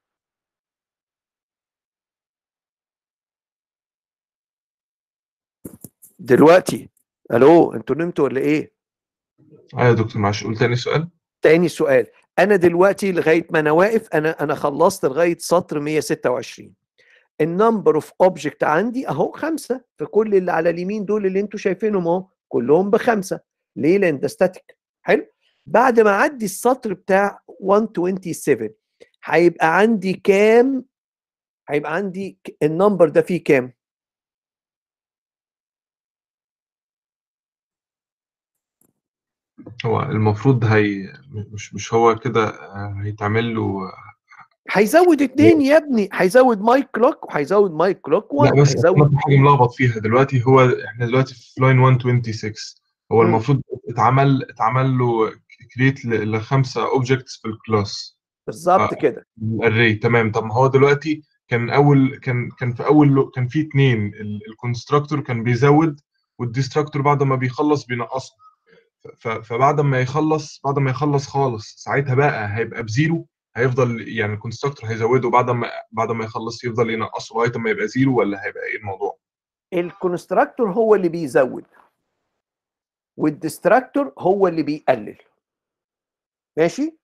دلوقتي الو انتوا نمتوا ولا ايه؟ ايوه يا دكتور معلش قول تاني سؤال تاني سؤال انا دلوقتي لغايه ما انا واقف انا انا خلصت لغايه سطر 126 النمبر اوف اوبجكت عندي اهو خمسه في كل اللي على اليمين دول اللي انتوا شايفينهم اهو كلهم بخمسه ليه؟ لان ده ستاتيك حلو بعد ما اعدي السطر بتاع 127 هيبقى عندي كام؟ هيبقى عندي ك- النمبر ده فيه كام؟ هو المفروض هي مش مش هو كده آه، هيتعمل له هيزود اتنين يا ابني هيزود مايك كلوك وهيزود مايك كلوك لا 1 بس أنا هيزود في حاجه ملخبط فيها دلوقتي هو احنا دلوقتي في لاين 126 هو مم. المفروض اتعمل اتعمل له كريت لخمسه اوبجكتس في الكلاس بالظبط كده الاري تمام طب ما هو دلوقتي كان اول كان كان في اول لو- كان في اتنين الكونستراكتور كان بيزود والديستراكتور بعد ما بيخلص بينقصه ف- فبعد ما يخلص بعد ما يخلص خالص ساعتها بقى هيبقى بزيرو هيفضل يعني الكونستراكتور هيزوده بعد ما بعد ما يخلص يفضل ينقصه لغايه ما يبقى زيرو ولا هيبقى ايه الموضوع؟ الكونستراكتور هو اللي بيزود والديستراكتور هو اللي بيقلل ماشي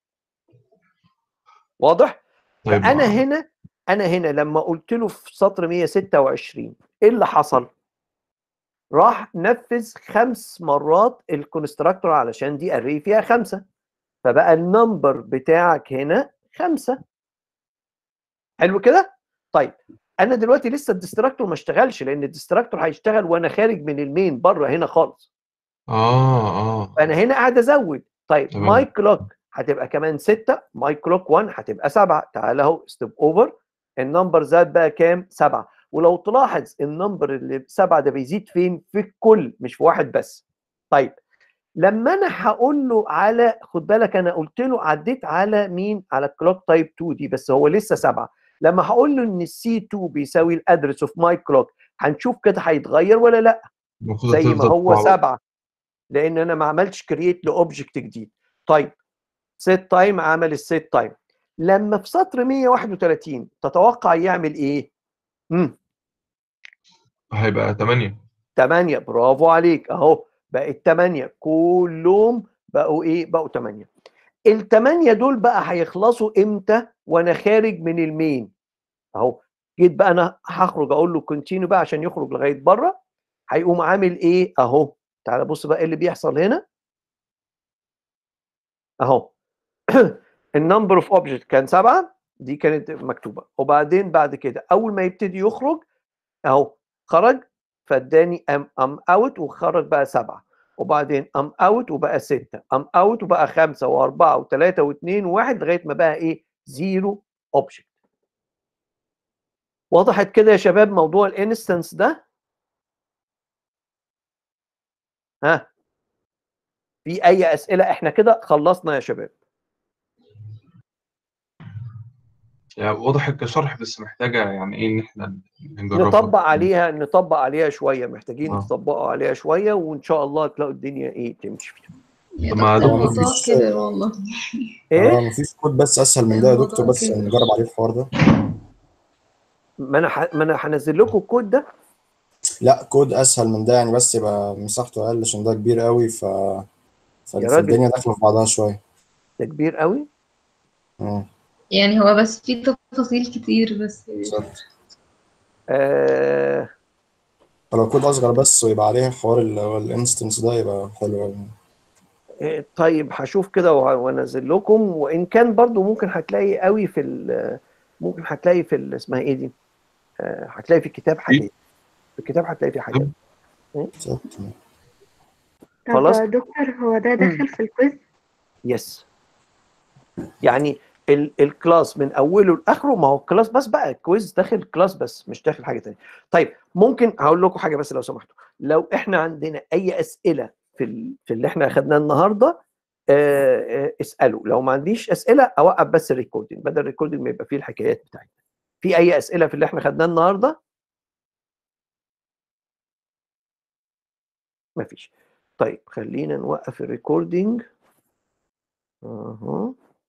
واضح طيب فانا ما- هنا انا هنا لما قلت له في سطر 126 ايه اللي حصل راح نفذ خمس مرات الكونستراكتور علشان دي اري فيها خمسه فبقى النمبر بتاعك هنا خمسه حلو كده طيب انا دلوقتي لسه الديستراكتور ما اشتغلش لان الديستراكتور هيشتغل وانا خارج من المين بره هنا خالص اه اه فانا هنا قاعد ازود طيب تمام. ماي كلوك هتبقى كمان 6 ماي كلوك 1 هتبقى 7 تعال اهو ستيب اوفر النمبر زاد بقى كام 7 ولو تلاحظ النمبر اللي بسبعه ده بيزيد فين في الكل مش في واحد بس طيب لما انا هقول له على خد بالك انا قلت له عديت على مين على الكلوك تايب 2 دي بس هو لسه 7 لما هقول له ان السي 2 بيساوي الادرس اوف ماي كلوك هنشوف كده هيتغير ولا لا المفروض زي ما هتفضل هو تطلع- سبعة لان انا ما عملتش كرييت لاوبجكت جديد طيب سيت تايم عمل السيت تايم لما في سطر 131 تتوقع يعمل ايه؟ امم هيبقى 8 8 برافو عليك اهو بقت 8 كلهم بقوا ايه؟ بقوا 8 الثمانية دول بقى هيخلصوا امتى وانا خارج من المين اهو جيت بقى انا هخرج اقول له كونتينيو بقى عشان يخرج لغايه بره هيقوم عامل ايه اهو تعال بص بقى ايه اللي بيحصل هنا اهو النمبر اوف اوبجكت كان سبعه دي كانت مكتوبه وبعدين بعد كده اول ما يبتدي يخرج اهو خرج فاداني ام ام اوت وخرج بقى سبعه وبعدين ام اوت وبقى سته ام اوت وبقى خمسه واربعه وثلاثه واثنين وواحد لغايه ما بقى ايه زيرو اوبجكت وضحت كده يا شباب موضوع الانستنس ده ها في اي اسئله احنا كده خلصنا يا شباب يعني واضح كشرح بس محتاجه يعني ايه ان احنا نجربها نطبق عليها نطبق عليها شويه محتاجين آه. تطبقوا عليها شويه وان شاء الله تلاقوا الدنيا ايه تمشي فيها يا طب ما دكتور دكتور الموضوع مفيش- كبر والله اه ايه مفيش كود بس اسهل من ده يا الموضوع دكتور بس كبير. نجرب عليه الحوار ده ما انا ح... ما انا هنزل لكم الكود ده لا كود اسهل من ده يعني بس يبقى مساحته اقل عشان ده كبير قوي ف يا ف- راجل. فالدنيا داخله في بعضها شويه ده كبير قوي مم، يعني هو بس في تفاصيل كتير بس بالظبط آه... فلو كود اصغر بس ويبقى عليه حوار ال- هو الانستنس ده يبقى حلو قوي آه، طيب هشوف كده وه- وانزل لكم وان كان برضو ممكن هتلاقي قوي في ال... ممكن هتلاقي في ال... اسمها ايه دي آه، هتلاقي في الكتاب حاجات في الكتاب هتلاقي في حاجات بالظبط طب خلاص. دكتور هو ده داخل في الكويز يس يعني ال- الكلاس من اوله لاخره ما هو الكلاس بس بقى الكويز داخل كلاس بس مش داخل حاجه تانية طيب ممكن هقول لكم حاجه بس لو سمحتوا لو احنا عندنا اي اسئله في ال- في اللي احنا اخدناه النهارده آه، آه، اسالوا لو ما عنديش اسئله اوقف بس الريكوردنج بدل الريكوردنج ما يبقى فيه الحكايات بتاعتنا في اي اسئله في اللي احنا خدناه النهارده مفيش طيب خلينا نوقف الريكوردنج اهو